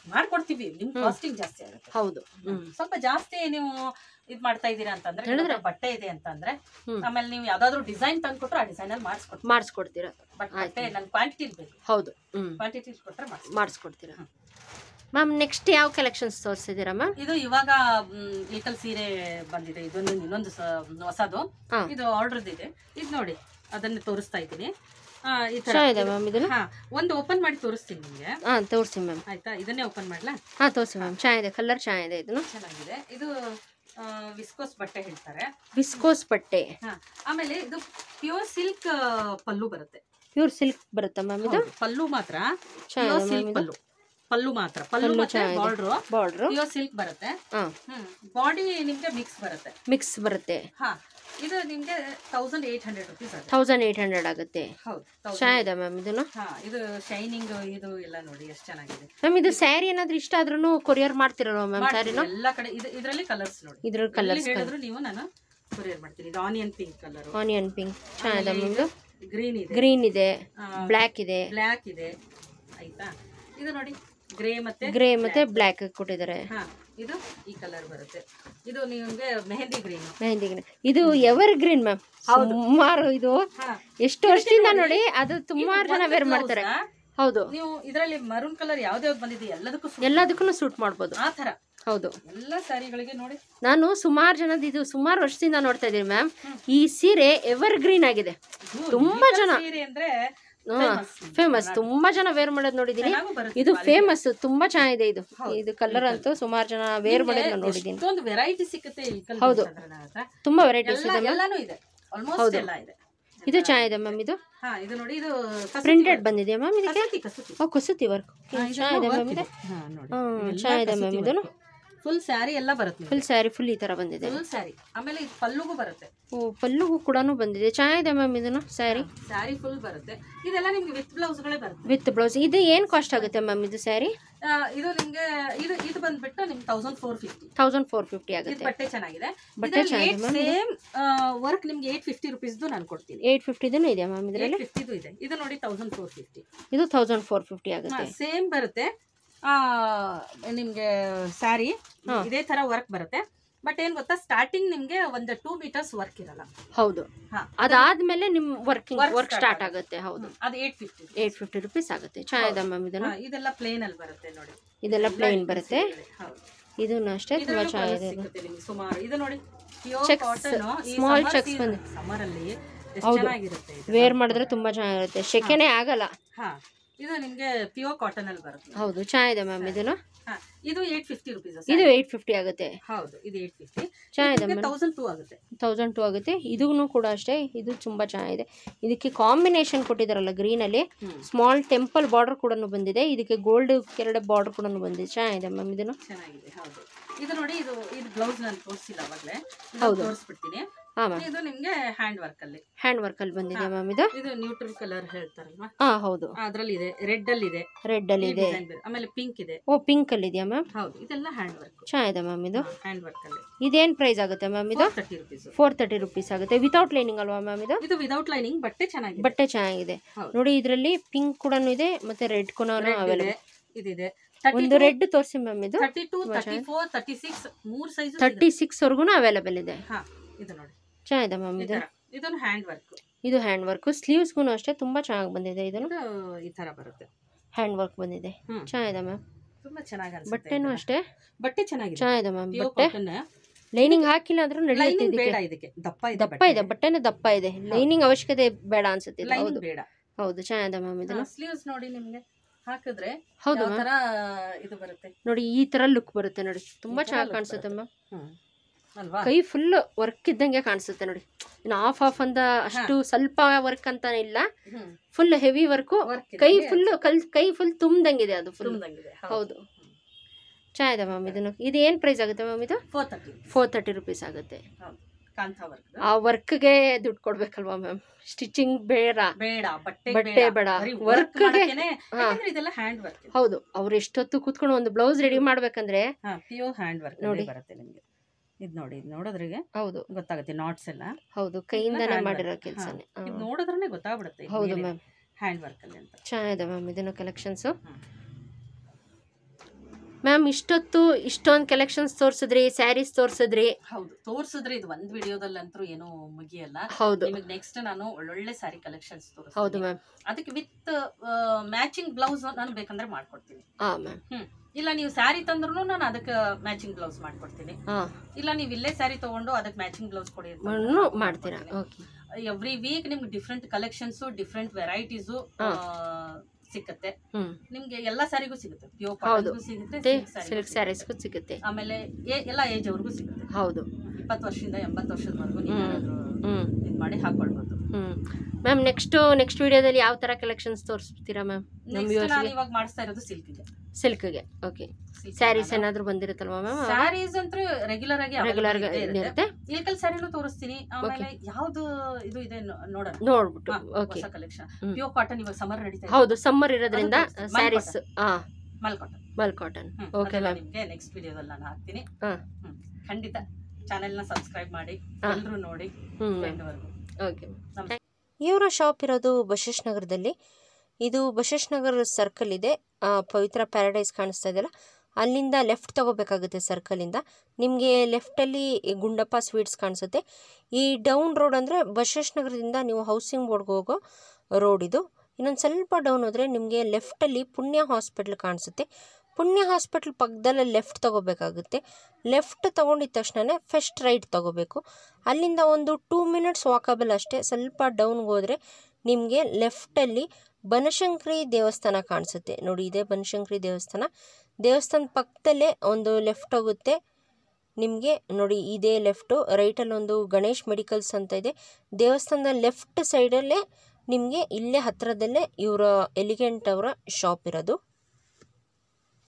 ಮಾಡ್ಕೊಡ್ತೀವಿ ನಿಮ್ ಹ್ಮ್. ಕಾಸ್ಟಿಂಗ್ ಜಾಸ್ತಿ ಆಗುತ್ತೆ ಹೌದು ಹ್ಮ್ ಸ್ವಲ್ಪ ಜಾಸ್ತಿ ನೀವು ಇದ್ ಮಾಡ್ತಾ ಇದೀರಾ ಅಂತಂದ್ರೆ ನಿಮ್ಮ ಹೇಳಿದ್ರೆ? ಹತ್ರ ಬಟ್ಟೆ ಇದೆ ಅಂತಂದ್ರೆ ಹ್ಮ್. ಆಮೇಲೆ ನೀವು ಯಾವ್ದಾದ್ರು ಡಿಸೈನ್ ತಂದ್ಕೊಟ್ರೆ ಆ ಡಿಸೈನ್ ಅಲ್ಲಿ ಮಾಡಿಸ್ಕೊಡ್ತೀವಿ ಮಾಡಿಸ್ಕೊಡ್ತೀರಾ ಬಟ್ ಆಯ್ತು. ಬಟ್ಟೆ ನನ್ ಕ್ವಾಂಟಿಟಿ ಬೇಕು ಹೌದು ಹ್ಮ್ ಕ್ವಾಂಟಿಟಿ ಕೊಟ್ರೆ ಮಾಡಿಸ್ಕೊಡ್ತೀವಿ. ಮಾಡಿಸ್ಕೊಡ್ತೀರಾ ಹ್ಮ್. ಮ್ಯಾಮ್ ನೆಕ್ಸ್ಟ್ ಯಾವ ಕಲೆಕ್ಷನ್ಸ್ ತೋರಿಸಿದ್ದೀರಾ ಮ್ಯಾಮ್ ಇದು ಇವಾಗ ಇಲ್ಕಲ್ ಸೀರೆ ಬಂದಿದೆ ಇದೊಂದು ಇನ್ನೊಂದು ಸ- ಹೊಸದು ಹಾ. ಇದು ಆರ್ಡರ್ ಇದೆ ಇದು ನೋಡಿ ಅದನ್ನ ತೋರಿಸ್ತಾ ಇದ್ದೀನಿ ಆ, ಈ ತರ ಚೆನ್ನಾಗಿದೆ ಮ್ಯಾಮ್ ಇದನ್ನು ಹಾ ಒಂದು ಓಪನ್ ಮಾಡಿ ತೋರಿಸ್ತೀನಿ ನಿಮ್ಗೆ ಹಾಂ ತೋರಿಸಿ ಮ್ಯಾಮ್ ಆಯ್ತಾ ಇದನ್ನೇ ಓಪನ್ ಮಾಡ್ಲಾ ಹಾಂ ತೋರಿಸಿ ಮ್ಯಾಮ್ ಚೆನ್ನಾಗಿದೆ ಕಲರ್ ಚೆನ್ನಾಗಿದೆ ಇದನ್ನು ಚೆನ್ನಾಗಿದೆ ಇದು ವಿಸ್ಕೋಸ್ ಬಟ್ಟೆ ಹೇಳ್ತಾರೆ ವಿಸ್ಕೋಸ್ ಬಟ್ಟೆ ಹಾ ಆಮೇಲೆ ಇದು ಪ್ಯೂರ್ ಸಿಲ್ಕ್ ಪಲ್ಲು ಬರುತ್ತೆ ಪ್ಯೂರ್ ಸಿಲ್ಕ್ ಬರುತ್ತಾ ಮ್ಯಾಮ್ ಇದು ಹೌದು, ಪಲ್ಲು ಮಾತ್ರ ಪ್ಯೂರ್ ಚೆನ್ನಾಗಿದೆ ಸಿಲ್ಕ್ ಮ್ಯಾಮ್ ಇದು ಪಲ್ಲು ಪಲ್ಲು ಮಾತ್ರ ಪಲ್ಲು ಪಲ್ಲು ಮತ್ತೆ ಚೆನ್ನಾಗಿದೆ. ಬಾರ್ಡ್ರು ಬಾರ್ಡ್ರು ಪ್ಯೂರ್ ಸಿಲ್ಕ್ ಬರುತ್ತೆ ಹಾಂ ಹ್ಮ್ ಬಾಡಿ ನಿಮ್ಗೆ ಮಿಕ್ಸ್ ಬರುತ್ತೆ ಮಿಕ್ಸ್ ಬರುತ್ತೆ ಹಾ ಇದು ನಿಮ್ಗೆ ತೌಸಂಡ್ ಏಟ್ ಹಂಡ್ರೆಡ್ ರುಪೀಸ್ ಆಗುತ್ತೆ ತೌಸಂಡ್ ಏಯ್ಟ್ ಹಂಡ್ರೆಡ್ ಆಗುತ್ತೆ ಹೌದು 1000 ಚೆನ್ನಾಗಿದೆ ಮ್ಯಾಮ್ ಇದನ್ನು ಹಾ ಇದು ಶೈನಿಂಗ್ ಇದು ಎಲ್ಲ ನೋಡಿ ಎಷ್ಟು ಚೆನ್ನಾಗಿದೆ ಮ್ಯಾಮ್ ಇದು ಸ್ಯಾರಿ ಏನಾದ್ರು ಇಷ್ಟ ಆದ್ರೂ ಕೊರಿಯರ್ ಮಾಡ್ತಿರಲ್ವ ಮ್ಯಾಮ್ ಮಾಡ್ತೀನಿ, ಸ್ಯಾರಿನ ಎಲ್ಲ ಕಡೆ ಇದು ಇದರಲ್ಲಿ ಕಲರ್ಸ್ ನೋಡಿ ಇದ್ರ ಎಲ್ಲಿ ಕಲರ್ಸ್ ಹೇಳಿದ್ರು ನೀವು ನಾನು ಕೊರಿಯರ್ ಮಾಡ್ತೀನಿ ಇದು onion pink colour onion pink ಚೆನ್ನಾಗಿದೆ ಮ್ಯಾಮ್ ಇದು ಗ್ರೀನ್ ಇದೆ ಗ್ರೀನ್ ಇದೆ ಬ್ಲ್ಯಾಕ್ ಇದೆ ಬ್ಲ್ಯಾಕ್ ಇದೆ ಆಯ್ತಾ ಇದು ನೋಡಿ ಗ್ರೇ ಮತ್ತೆ ಗ್ರೇ ಮತ್ತೆ ಬ್ಲ್ಯಾಕ್ ಕೊಟ್ಟಿದ್ದಾರೆ ಹಾ ಇದು ಈ ಕಲರ್ ಬರುತ್ತೆ ಇದು ನಿಮ್ಗೆ ಮೆಹಂದಿ ಗ್ರೀನ್ ಮೆಹಂದಿ green. ಇದು ಎವರ್ ಗ್ರೀನ್ ಮ್ಯಾಮ್ ಸುಮಾರು ಇದು ಹಾ ಎಷ್ಟು ವರ್ಷದಿಂದ ನೋಡಿ ಅದು ಸುಮಾರು ಜನ ವೇರ್ ಮಾಡ್ತಾರೆ ಹೌದು ನೀವು ಇದರಲ್ಲಿ ಮರೂನ್ ಕಲರ್ ಯಾವ್ದು ಯಾವ್ದು ಬಂದಿದೆ ಎಲ್ಲದಕ್ಕೂ suit ಎಲ್ಲದಕ್ಕೂ ಸೂಟ್ ಮಾಡ್ಬೋದು ಆ ತರ ಹೌದು ಎಲ್ಲ ಸ್ಯಾರಿಗಳಿಗೆ ನೋಡಿ ನಾನು ಸುಮಾರು ಜನದ ಇದು ಸುಮಾರು ವರ್ಷದಿಂದ ನೋಡ್ತಾ ಇದ್ದೀನಿ ಮ್ಯಾಮ್ ಈ ಸೀರೆ ಎವರ್ ಗ್ರೀನ್ ಆಗಿದೆ ಇದು ತುಂಬಾ ಇಳ್ಕಲ್ ಜನ. ಸೀರೆ ಅಂದ್ರೆ ಫೇಮಸ್ ತುಂಬಾ jana ವೇರ್ ಮಾಡೋದು ನೋಡಿದೀನಿ ಚೆನ್ನಾಗೂ ಬರುತ್ತೆ ಇದು quality. ಫೇಮಸ್ ತುಂಬಾ ಚೆನ್ನಾಗಿದೆ ಇದು ಇದು ಕಲರ್ ಅಂತೂ ಸುಮಾರು ಜನ ವೇರ್ ಮಾಡೋದು ನಾನು ನೋಡಿದ್ದೀನಿ ಎಷ್ಟೊಂದು ವೆರೈಟಿ ಸಿಕ್ಕುತ್ತೆ ಇಳ್ಕಲ್ ಹೌದು. ಚಂದ್ರನ ಹತ್ರ. ತುಂಬಾ ವೆರೈಟೀಸ್ ಎಲ್ಲ ಇದೆ ಮ್ಯಾಮ್ ಎಲ್ಲಾನು ಇದೆ ಆಲ್ಮೋಸ್ಟ್ ಎಲ್ಲ ಇದೆ ಇದು ಚೆನ್ನಾಗಿದೆ ಮ್ಯಾಮ್ ಇದು ಹಾ ಇದು ನೋಡಿ ಇದು ಕಸೂತಿ ಪ್ರಿಂಟೆಡ್ work. ಬಂದಿದೆ ಮ್ಯಾಮ್ ಇದಕ್ಕೆ ಕಸೂತಿ ಕಸೂತಿ ಓ ಕುಸುತಿ ವರ್ಕ್ ಚೆನ್ನಾಗಿದೆ ಮ್ಯಾಮ್ ಇದೆ ಹಾ ನೋಡಿ ಹ್ಮ್ ಚೆನ್ನಾಗಿದೆ ಮ್ಯಾಮ್ ಇದನ್ನು ಫುಲ್ ಸ್ಯಾರಿ ಎಲ್ಲ ಬರುತ್ತೆ ಫುಲ್ ಸ್ಯಾರಿ ಫುಲ್ ಈ ತರ ಬಂದಿದೆ ಫುಲ್ ಸ್ಯಾರಿ ಆಮೇಲೆ ಇದು ಪಲ್ಲುಗೂ ಬರುತ್ತೆ ಓ ಪಲ್ಲುಗೂ ಕೂಡ ಬಂದಿದೆ ಚೆನ್ನಾಗಿದೆ ಮ್ಯಾಮ್ ಇದನ್ನು ಸ್ಯಾರಿ ಸ್ಯಾರಿ ಫುಲ್ ಬರುತ್ತೆ ಇದೆಲ್ಲ ನಿಮ್ಗೆ ವಿತ್ ಬ್ಲೌಸ್ಗಳೇ ಬರುತ್ತೆ ವಿತ್ ಬ್ಲೌಸ್ ಇದು ಏನು ಕಾಸ್ಟ್ ಆಗುತ್ತೆ ಮ್ಯಾಮ್ ಇದು ಸ್ಯಾರಿ ಆ, ಇದು ನಿಮ್ಗೆ ಇದು ಇದು ಬಂದ್ಬಿಟ್ಟು ನಿಮ್ಗೆ thousand four fifty thousand four fifty ಇದು ಆಗುತ್ತೆ ಬಟ್ಟೆ ಚೆನ್ನಾಗಿದೆ ಬಟ್ಟೆ ಚೆನ್ನಾಗಿದೆ ಸೇಮ್ ವರ್ಕ್ ನಿಮ್ಗೆ ಏಟ್ ಫಿಫ್ಟಿ ರುಪೀಸ್ದು ನಾನು ಕೊಡ್ತೀನಿ ಏಯ್ಟ್ ಫಿಫ್ಟಿದೂ ಇದೆ ಮ್ಯಾಮ್ ಏಟ್ ಇದರಲ್ಲಿ ಫಿಫ್ಟಿದು ಇದೆ ಇದು ನೋಡಿ ತೌಸಂಡ್ ಫೋರ್ ಫಿಫ್ಟಿ ಇದು ತೌಸಂಡ್ ಫೋರ್ ಫಿಫ್ಟಿ ಆಗುತ್ತೆ ಸೇಮ್ ಬರುತ್ತೆ ಆ, ನಿಮ್ಗೆ ಸ್ಯಾರಿ ಇದೇ ತರ ವರ್ಕ್ ಬರುತ್ತೆ ಬಟ್ ಏನ್ ಗೊತ್ತಾ ಸ್ಟಾರ್ಟಿಂಗ್ ನಿಮ್ಗೆ ಒಂದು ಟೂ ಮೀಟರ್ಸ್ ವರ್ಕ್ ಇರಲ್ಲ ಹೌದು ಹಾ ಅದಾದ್ಮೇಲೆ ನಿಮ್ working Work work start start ಆಗುತ್ತೆ ಹೌದು ಅದು eight fifty eight fifty rupees ಆಗುತ್ತೆ ಚೆನ್ನಾಗಿದೆ ಮ್ಯಾಮ್ ಇದನ್ನು ಇದೆಲ್ಲ ಪ್ಲೇನ್ ಅಲ್ಲಿ ಬರುತ್ತೆ ನೋಡಿ ಇದೆಲ್ಲ ಪ್ಲೇನ್ ಬರುತ್ತೆ ಹೌದು ಇದನ್ನು ಅಷ್ಟೇ ತುಂಬಾ ಇದರಲ್ಲೂ colours ಚೆನ್ನಾಗಿದೆ ಇದು ಸಿಗುತ್ತೆ ನಿಮ್ಗೆ ಸುಮಾರು ಇದು ನೋಡಿ pure Checks, cotton small checks ಬಂದು. ಸಮ್ಮರ್ ಅಲ್ಲಿ ಎಷ್ಟು ಹೌದು. ಚೆನ್ನಾಗಿರುತ್ತೆ ಇದು ವೇರ್ ಮಾಡಿದ್ರೆ ತುಂಬಾ ಚೆನ್ನಾಗಿರುತ್ತೆ ಸೆಕೆನೇ ಆಗಲ್ಲ ಹಾ ಇದು ನಿಮ್ಗೆ ಪ್ಯೂರ್ ಕಾಟನ್ ಅಲ್ಲಿ ಬರುತ್ತೆ ಹೌದು ಚೆನ್ನಾಗಿದೆ ಮ್ಯಾಮ್ ಇದನ್ನು ಹಾ ಇದು ಏಟ್ ಫಿಫ್ಟಿ ರುಪೀಸ್ ಇದು ಏಯ್ಟ್ ಫಿಫ್ಟಿ ಆಗುತ್ತೆ ಹೌದು ಇದು ಏಟ್ ಫಿಫ್ಟಿ ಚೆನ್ನಾಗಿದೆ ಮ್ಯಾಮ್ ತೌಸಂಡ್ ಟೂ ಆಗುತ್ತೆ ತೌಸಂಡ್ ಟು ಆಗುತ್ತೆ ಇದೂ ಕೂಡ ಅಷ್ಟೇ ಇದು ತುಂಬ ಚೆನ್ನಾಗಿದೆ ಇದಕ್ಕೆ ಕಾಂಬಿನೇಷನ್ ಕೊಟ್ಟಿದ್ದಾರಲ್ಲ ಗ್ರೀನಲ್ಲಿ ಹ್ಮ್. ಸ್ಮಾಲ್ ಟೆಂಪಲ್ ಬಾರ್ಡರ್ ಕೂಡ ಬಂದಿದೆ ಇದಕ್ಕೆ ಗೋಲ್ಡ್ ಕೆರಡೆ ಬಾರ್ಡರ್ ಕೂಡ ಬಂದಿದೆ ಚೆನ್ನಾಗಿದೆ ಮ್ಯಾಮ್ ಇದನ್ನು ಚೆನ್ನಾಗಿದೆ ಹೌದು ಇದು ನೋಡಿ ಇದು ಇದು ಬ್ಲೌಸ್ ನಾನು ತೋರಿಸಿಲ್ಲ ಅವಾಗಲೇ ಹೌದು. ತೋರಿಸ್ಬಿಡ್ತೀನಿ ಹಾಂ ಮ್ಯಾಮ್ ಇದು ನಿಮ್ಗೆ ಹ್ಯಾಂಡ್ ವರ್ಕ್ ಅಲ್ಲಿ ಹ್ಯಾಂಡ್ ವರ್ಕಲ್ಲಿ ಬಂದಿದೆ ಮ್ಯಾಮ್ ಇದು ಇದು ನ್ಯೂಟ್ರಲ್ ಕಲರ್ ಹೇಳ್ತಾರಲ್ವಾ ಹಾಂ ಹೌದು ಅದ್ರಲ್ಲಿ ಇದೆ ರೆಡ್ ಅಲ್ಲಿ ಇದೆ ರೆಡ್ಡಲ್ಲಿ ಈ ಇದೆ design ಬೇರೆ. ಆಮೇಲೆ ಪಿಂಕ್ ಇದೆ ಓ ಪಿಂಕಲ್ಲಿ ಇದೆಯಾ ಮ್ಯಾಮ್ ಹೌದು ಇದೆಲ್ಲ ಹ್ಯಾಂಡ್ ವರ್ಕ್ ಚೆನ್ನಾಗಿದೆ ಮ್ಯಾಮ್ ಇದು ಹ್ಯಾಂಡ್ ವರ್ಕ್ ಅಲ್ಲಿ ಇದೇನು ಪ್ರೈಸ್ ಆಗುತ್ತೆ ಮ್ಯಾಮ್ ಇದು thirty rupees four thirty rupees ಆಗುತ್ತೆ ವಿತೌಟ್ ಲೈನಿಂಗ್ ಅಲ್ವಾ ಮ್ಯಾಮ್ ಇದು ಇದು ವಿದೌಟ್ ಲೈನಿಂಗ್ ಬಟ್ಟೆ ಚೆನ್ನಾಗಿದೆ ಬಟ್ಟೆ ಚೆನ್ನಾಗಿದೆ ಹೌದು. ನೋಡಿ ಇದರಲ್ಲಿ ಪಿಂಕ್ ಕೂಡ ಇದೆ ಮತ್ತೆ ರೆಡ್ ಕೂಡ Red ಅವೈಲೇಬಲ್ ಇದೆ ಇದಿದೆ ಒಂದು ರೆಡ್ ತೋರಿಸಿ ಮ್ಯಾಮ್ ಇದು thirty two thirty four thirty six ಮೂರ್ ಸೈಜ್ ತರ್ಟಿ ಸಿಕ್ಸ್ ವರ್ಗು ಅವೈಲೇಬಲ್ ಇದೆ ಹಾ ಇದು ನೋಡಿ ಚೆನ್ನಾಗಿದೆ ಮ್ಯಾಮ್ ಈ ಇದು ತರ ಇದೊಂದು ಹ್ಯಾಂಡ್ ವರ್ಕ್ ಇದು ಹ್ಯಾಂಡ್ ವರ್ಕ್ ಸ್ಲೀವ್ಸ್ಗೂ ಅಷ್ಟೇ ತುಂಬಾ ಚೆನ್ನಾಗಿ ಬಂದಿದೆ ಇದನ್ನು ಇದು ಈ ತರ ಬರುತ್ತೆ ಹ್ಯಾಂಡ್ ವರ್ಕ್ ಬಂದಿದೆ ಹ್ಮ್ ಚೆನ್ನಾಗಿದೆ ಮ್ಯಾಮ್ ತುಂಬಾ ಚೆನ್ನಾಗಿ ಅನ್ಸುತ್ತೆ ಬಟ್ಟೆನೂ ಇದೆಲ್ಲ. ಅಷ್ಟೇ ಬಟ್ಟೆ ಚೆನ್ನಾಗಿದೆ ಚೆನ್ನಾಗಿದೆ ಮ್ಯಾಮ್ ಪ್ಯೂರ್ ಬಟ್ಟೆ ಕಾಟನ್ ಲೈನಿಂಗ್ ಹಾಕಿಲ್ಲ ಅಂದ್ರೂ ನಡೆಯುತ್ತೆ ಲೈನಿಂಗ್ ಬೇಡ ಇದಕ್ಕೆ ಇದಕ್ಕೆ ದಪ್ಪ ಇದೆ ದಪ್ಪ ಇದೆ ಬಟ್ಟೆನೂ ದಪ್ಪ ಇದೆ ಲೈನಿಂಗ್ ಅವಶ್ಯಕತೆ ಬೇಡ ಅನ್ಸುತ್ತೆ ಇದು. ಹೌದು ಲೈನಿಂಗ್ ಬೇಡ ಹೌದು ಚೆನ್ನಾಗಿದೆ ಮ್ಯಾಮ್ ಇದನ್ನು ಸ್ಲೀವ್ಸ್ ನೋಡಿ ನಿಮ್ಗೆ ಹಾಕಿದ್ರೆ ಹೌದು ಯಾವ ಮ್ಯಾಮ್ ತರ ಇದು ಬರುತ್ತೆ ನೋಡಿ ಈ ತರ ಲುಕ್ ಬರುತ್ತೆ ನೋಡಿ ತುಂಬಾ ಈ ತರ ಚೆನ್ನಾಗಿ look ಕಾಣಿಸುತ್ತೆ ಮ್ಯಾಮ್ ಹ್ಮ್ ಅಲ್ವಾ ಕೈ ಫುಲ್ ವರ್ಕ್ ಇದ್ದಂಗೆ ಕಾಣಿಸುತ್ತೆ ನೋಡಿ ಇನ್ನು ಆಫ್ ಆಫ್ ಅಂತ ಅಷ್ಟು ಸ್ವಲ್ಪ ವರ್ಕ್ ಅಂತ ಇಲ್ಲ ಹ್ಮ್ ಫುಲ್ ಹೆವಿ ವರ್ಕು ವರ್ಕ್ ಕೈ ಫುಲ್ ಕಲ್ ಕೈ ಫುಲ್ ತುಂಬ್ದಂಗಿದೆ ಅದು ಫುಲ್ ತುಂಬ್ದಂಗಿದೆ ಹೌದು ಚೆನ್ನಾಗಿದೆ ಮ್ಯಾಮ್ ಇದನ್ನು ಇದು ಏನು ಪ್ರೈಸ್ ಆಗುತ್ತೆ ಮ್ಯಾಮ್ ಇದು four thirty four thirty rupees ಆಗುತ್ತೆ ಹೌದು ಕಾಂತಾ ವರ್ಕ್ ಆ ವರ್ಕ್ಗೆ ದುಡ್ಡು ಕೊಡ್ಬೇಕಲ್ವಾ ಮ್ಯಾಮ್ ಸ್ಟಿಚಿಂಗ್ ಬೇಡ ಬೇಡ ಬಟ್ಟೆ ಬಟ್ಟೆ ಬೇಡ. ವರ್ಕ್ Work ಗೆ- ಮಾಡಕ್ಕೇನೆ ಹಾ. ಯಾಕಂದ್ರೆ ಇದೆಲ್ಲ ಹ್ಯಾಂಡ್ ವರ್ಕ್ ಹೌದು ಅವ್ರು ಎಷ್ಟೊತ್ತು ಕೂತ್ಕೊಂಡು ಒಂದು ಬ್ಲೌಸ್ ರೆಡಿ ಮಾಡ್ಬೇಕಂದ್ರೆ ಹಾ ಪ್ಯೂರ್ ಹ್ಯಾಂಡ್ ವರ್ಕ್ ನೋಡಿ. ನೋಡಿ ಬರುತ್ತೆ ನಿಮ್ಗೆ ಇದು ನೋಡಿ ಇದು ನೋಡೋದ್ರಿಗೆ ಹೌದು ಗೊತ್ತಾಗುತ್ತೆ ನಾಟ್ಸ್ ಎಲ್ಲ ಹೌದು ಕೈಯಿಂದಾನೇ hand ಮಾಡಿರೋ work. ಕೆಲಸನೇ ಇದು ನೋಡಿದ್ರೆ ಗೊತ್ತಾಗ್ಬಿಡುತ್ತೆ ಹೌದು ಮ್ಯಾಮ್ ಹ್ಯಾಂಡ್ ವರ್ಕ್ ಅಲ್ಲಿ ಅಂತ ಚೆನ್ನಾಗಿದೆ ಮ್ಯಾಮ್ ಇದನ್ನು ಕಲೆಕ್ಷನ್ಸು ಮ್ಯಾಮ್ ಇಷ್ಟೊತ್ತು ಇಷ್ಟೊಂದು ಕಲೆಕ್ಷನ್ಸ್ ತೋರಿಸಿದ್ರಿ ಸ್ಯಾರೀಸ್ ತೋರಿಸಿದ್ರಿ ಹೌದು ತೋರ್ಸಿದ್ರೆ ಇದು ಒಂದ್ ವಿಡಿಯೋದಲ್ಲಂತೂ ಏನು ಮುಗಿಯಲ್ಲ ಹೌದು ನಿಮಗೆ ನೆಕ್ಸ್ಟ್ ನಾನು ಒಳ್ಳೊಳ್ಳೆ ಸ್ಯಾರಿ ಕಲೆಕ್ಷನ್ಸ್ ಹೌದು ತೋರಿಸ್ತೀನಿ ಮ್ಯಾಮ್ ಅದಕ್ಕೆ ವಿತ್ ಮ್ಯಾಚಿಂಗ್ ಬ್ಲೌಸ್ ನಾನು ಬೇಕಂದ್ರೆ ಮಾಡ್ಕೊಡ್ತೀನಿ ಹಾಂ ಮ್ಯಾಮ್ ಹ್ಮ್ ಇಲ್ಲ ನೀವು ಸ್ಯಾರಿ ತಂದ್ರು ನಾನು ಅದಕ್ಕೆ ಮ್ಯಾಚಿಂಗ್ ಬ್ಲೌಸ್ ಮಾಡ್ಕೊಡ್ತೀನಿ ಹಾಂ ಇಲ್ಲ ನೀವು ಇಲ್ಲೇ ಸ್ಯಾರಿ ತಗೊಂಡು ಅದಕ್ಕೆ ಮ್ಯಾಚಿಂಗ್ ಬ್ಲೌಸ್ ಕೊಡಿ ಮಾಡ್ತೀರಾ ಓಕೆ ಎವ್ರಿ ವೀಕ್ ನಿಮ್ಗೆ ಡಿಫ್ರೆಂಟ್ ಕಲೆಕ್ಷನ್ಸ್ ಡಿಫ್ರೆಂಟ್ ವೆರೈಟೀಸು ಹಾ. ಸಿಕ್ಕತ್ತೆ ಹ್ಞೂ ನಿಮ್ಗೆ ಎಲ್ಲಾ ಸ್ಯಾರಿಗೂ ಸಿಗುತ್ತೆ ಪ್ಯೂರ್ ಹೌದು. ಕಾಟನ್ಗೂ ಸಿಗುತ್ತೆ ಮತ್ತೆ silk saree ಗೂ ಸಿಲ್ಕ್ ಸಿಗುತ್ತೆ. ಸ್ಯಾರೀಸ್ಗೂ ಸಿಗುತ್ತೆ ಆಮೇಲೆ ಏ- ಎಲ್ಲ ಏಜ್ ಅವ್ರಿಗೂ ಸಿಗುತ್ತೆ ಹೌದು ಇಪ್ಪತ್ತು ವರ್ಷದಿಂದ ಎಂಬತ್ತು ವರ್ಷದವರೆಗೂ ನೀವು ಹ್ಮ್. ಯಾರಾದ್ರೂ ಹ್ಞೂ ಇದ್ ಮಾಡಿ ಹಾಕೊಳ್ಬೋದು ಹ್ಞೂ ಮ್ಯಾಮ್ ನೆಕ್ಸ್ಟು ನೆಕ್ಸ್ಟ್ ವಿಡಿಯೋದಲ್ಲಿ ಯಾವ ಥರ ಕಲೆಕ್ಷನ್ಸ್ ತೋರಿಸ್ತೀರಾ ಮ್ಯಾಮ್ ನಮ್ಮ ನೆಕ್ಸ್ಟ್ ನಾನು ವ್ಯೂವರ್ಸ್ಗೆ ಇವಾಗ ಮಾಡಿಸ್ತಾ ಇರೋದು ಸಿಲ್ಕ್ ಇದೆ ಸಿಲ್ಕ್ಗೆ ಓಕೆ ಸ್ಯಾರೀಸ್ ಏನಾದರೂ ಬಂದಿರುತ್ತಲ್ವಾ ಮ್ಯಾಮ್ ಸ್ಯಾರೀಸ್ ಅಂತೂ ರೆಗ್ಯುಲರ್ ಆಗಿ ರೆಗ್ಯುಲರ್ available ಇದ್ದೇ ಇರುತ್ತೆ. ಇರುತ್ತೆ ಇಲ್ಕಲ್ ಸ್ಯಾರಿನೂ ತೋರಿಸ್ತೀನಿ ಆಮೇಲೆ ಯಾವ್ದು ಇದು ಇದೆ ನೋ- ನೋಡೋಣ ನೋಡ್ಬಿಟ್ಟು ಹಾ, ಓಕೆ ಹೊಸ ಕಲೆಕ್ಷನ್ ಹ್ಮ್. ಪ್ಯೂರ್ ಕಾಟನ್ ಇವಾಗ ಸಮರ್ ನಡೀತಾ ಇದೆ ಹೌದು ಸಮ್ಮರ್ ಇರೋದ್ರಿಂದ ಅದು ತೋರಿಸ್ತೀನಿ. ಸ್ಯಾರೀಸ್ ಹಾಂ mul cotton mul cotton okay ma'am ನಿಮ್ಗೆ ನೆಕ್ಸ್ಟ್ ವಿಡಿಯೋದಲ್ಲಿ ನಾನು ಹಾಕ್ತೀನಿ ಹಾ. ಹ್ಮ್. ಖಂಡಿತ ಚಾನೆಲ್ ನ ಸಬ್ಸ್ಕ್ರೈಬ್ ಮಾಡಿ ಹಾ. ಎಲ್ಲರೂ ನೋಡಿ ಹ್ಞೂ ಮ್ಯಾಮ್ ಎಂಡ್ವರೆಗೂ ಓಕೆ ನಮಸ್ತೆ. ಇವರ ಶಾಪ್ ಇರೋದು ಬಶೇಶ್ ನಗರದಲ್ಲಿ ಇದು ಬಶೇಶ್ ನಗರ್ ಸರ್ಕಲ್ ಇದೆ ಆ, ಪವಿತ್ರ ಪ್ಯಾರಡೈಸ್ ಕಾಣಿಸ್ತಾ ಇದೆಯಲ್ಲ ಅಲ್ಲಿಂದ ಲೆಫ್ಟ್ ತಗೋಬೇಕಾಗುತ್ತೆ ಸರ್ಕಲಿಂದ ನಿಮಗೆ ಲೆಫ್ಟಲ್ಲಿ ಗುಂಡಪ್ಪ ಸ್ವೀಟ್ಸ್ ಕಾಣಿಸುತ್ತೆ ಈ ಡೌನ್ ರೋಡ್ ಅಂದರೆ ಬಶೇಶ್ ನಗರದಿಂದ ನೀವು ಹೌಸಿಂಗ್ ಬೋರ್ಡ್ಗೆ ಹೋಗೋ ರೋಡ್ ಇದು ಇನ್ನೊಂದು ಸ್ವಲ್ಪ ಡೌನ್ ಹೋದರೆ ನಿಮಗೆ ಲೆಫ್ಟಲ್ಲಿ ಪುಣ್ಯ ಹಾಸ್ಪಿಟ್ಲ್ ಕಾಣಿಸುತ್ತೆ ಪುಣ್ಯ ಹಾಸ್ಪಿಟ್ಲ್ ಪಕ್ಕದಲ್ಲೇ ಲೆಫ್ಟ್ ತಗೋಬೇಕಾಗುತ್ತೆ ಲೆಫ್ಟ್ ತೊಗೊಂಡಿದ ತಕ್ಷಣ ಫಸ್ಟ್ ರೈಟ್ ತಗೋಬೇಕು ಅಲ್ಲಿಂದ ಒಂದು ಟೂ ಮಿನಿಟ್ಸ್ ವಾಕಬಲ್ ಅಷ್ಟೇ ಸ್ವಲ್ಪ ಡೌನ್ಗೆ ಹೋದರೆ ನಿಮಗೆ ಲೆಫ್ಟಲ್ಲಿ ಬನಶಂಕರಿ ದೇವಸ್ಥಾನ ಕಾಣಿಸುತ್ತೆ ನೋಡಿ ಇದೇ ಬನಶಂಕರಿ ದೇವಸ್ಥಾನ ದೇವಸ್ಥಾನದ ಪಕ್ಕದಲ್ಲೇ ಒಂದು ಲೆಫ್ಟ್ ಹೋಗುತ್ತೆ ನಿಮಗೆ ನೋಡಿ ಇದೇ ಲೆಫ್ಟು ರೈಟಲ್ಲಿ ಒಂದು ಗಣೇಶ್ ಮೆಡಿಕಲ್ಸ್ ಅಂತ ಇದೆ ದೇವಸ್ಥಾನದ ಲೆಫ್ಟ್ ಸೈಡಲ್ಲೇ ನಿಮಗೆ ಇಲ್ಲೇ ಹತ್ತಿರದಲ್ಲೇ ಇವರ ಎಲಿಗೆಂಟ್ ಅವರ ಶಾಪ್ ಇರೋದು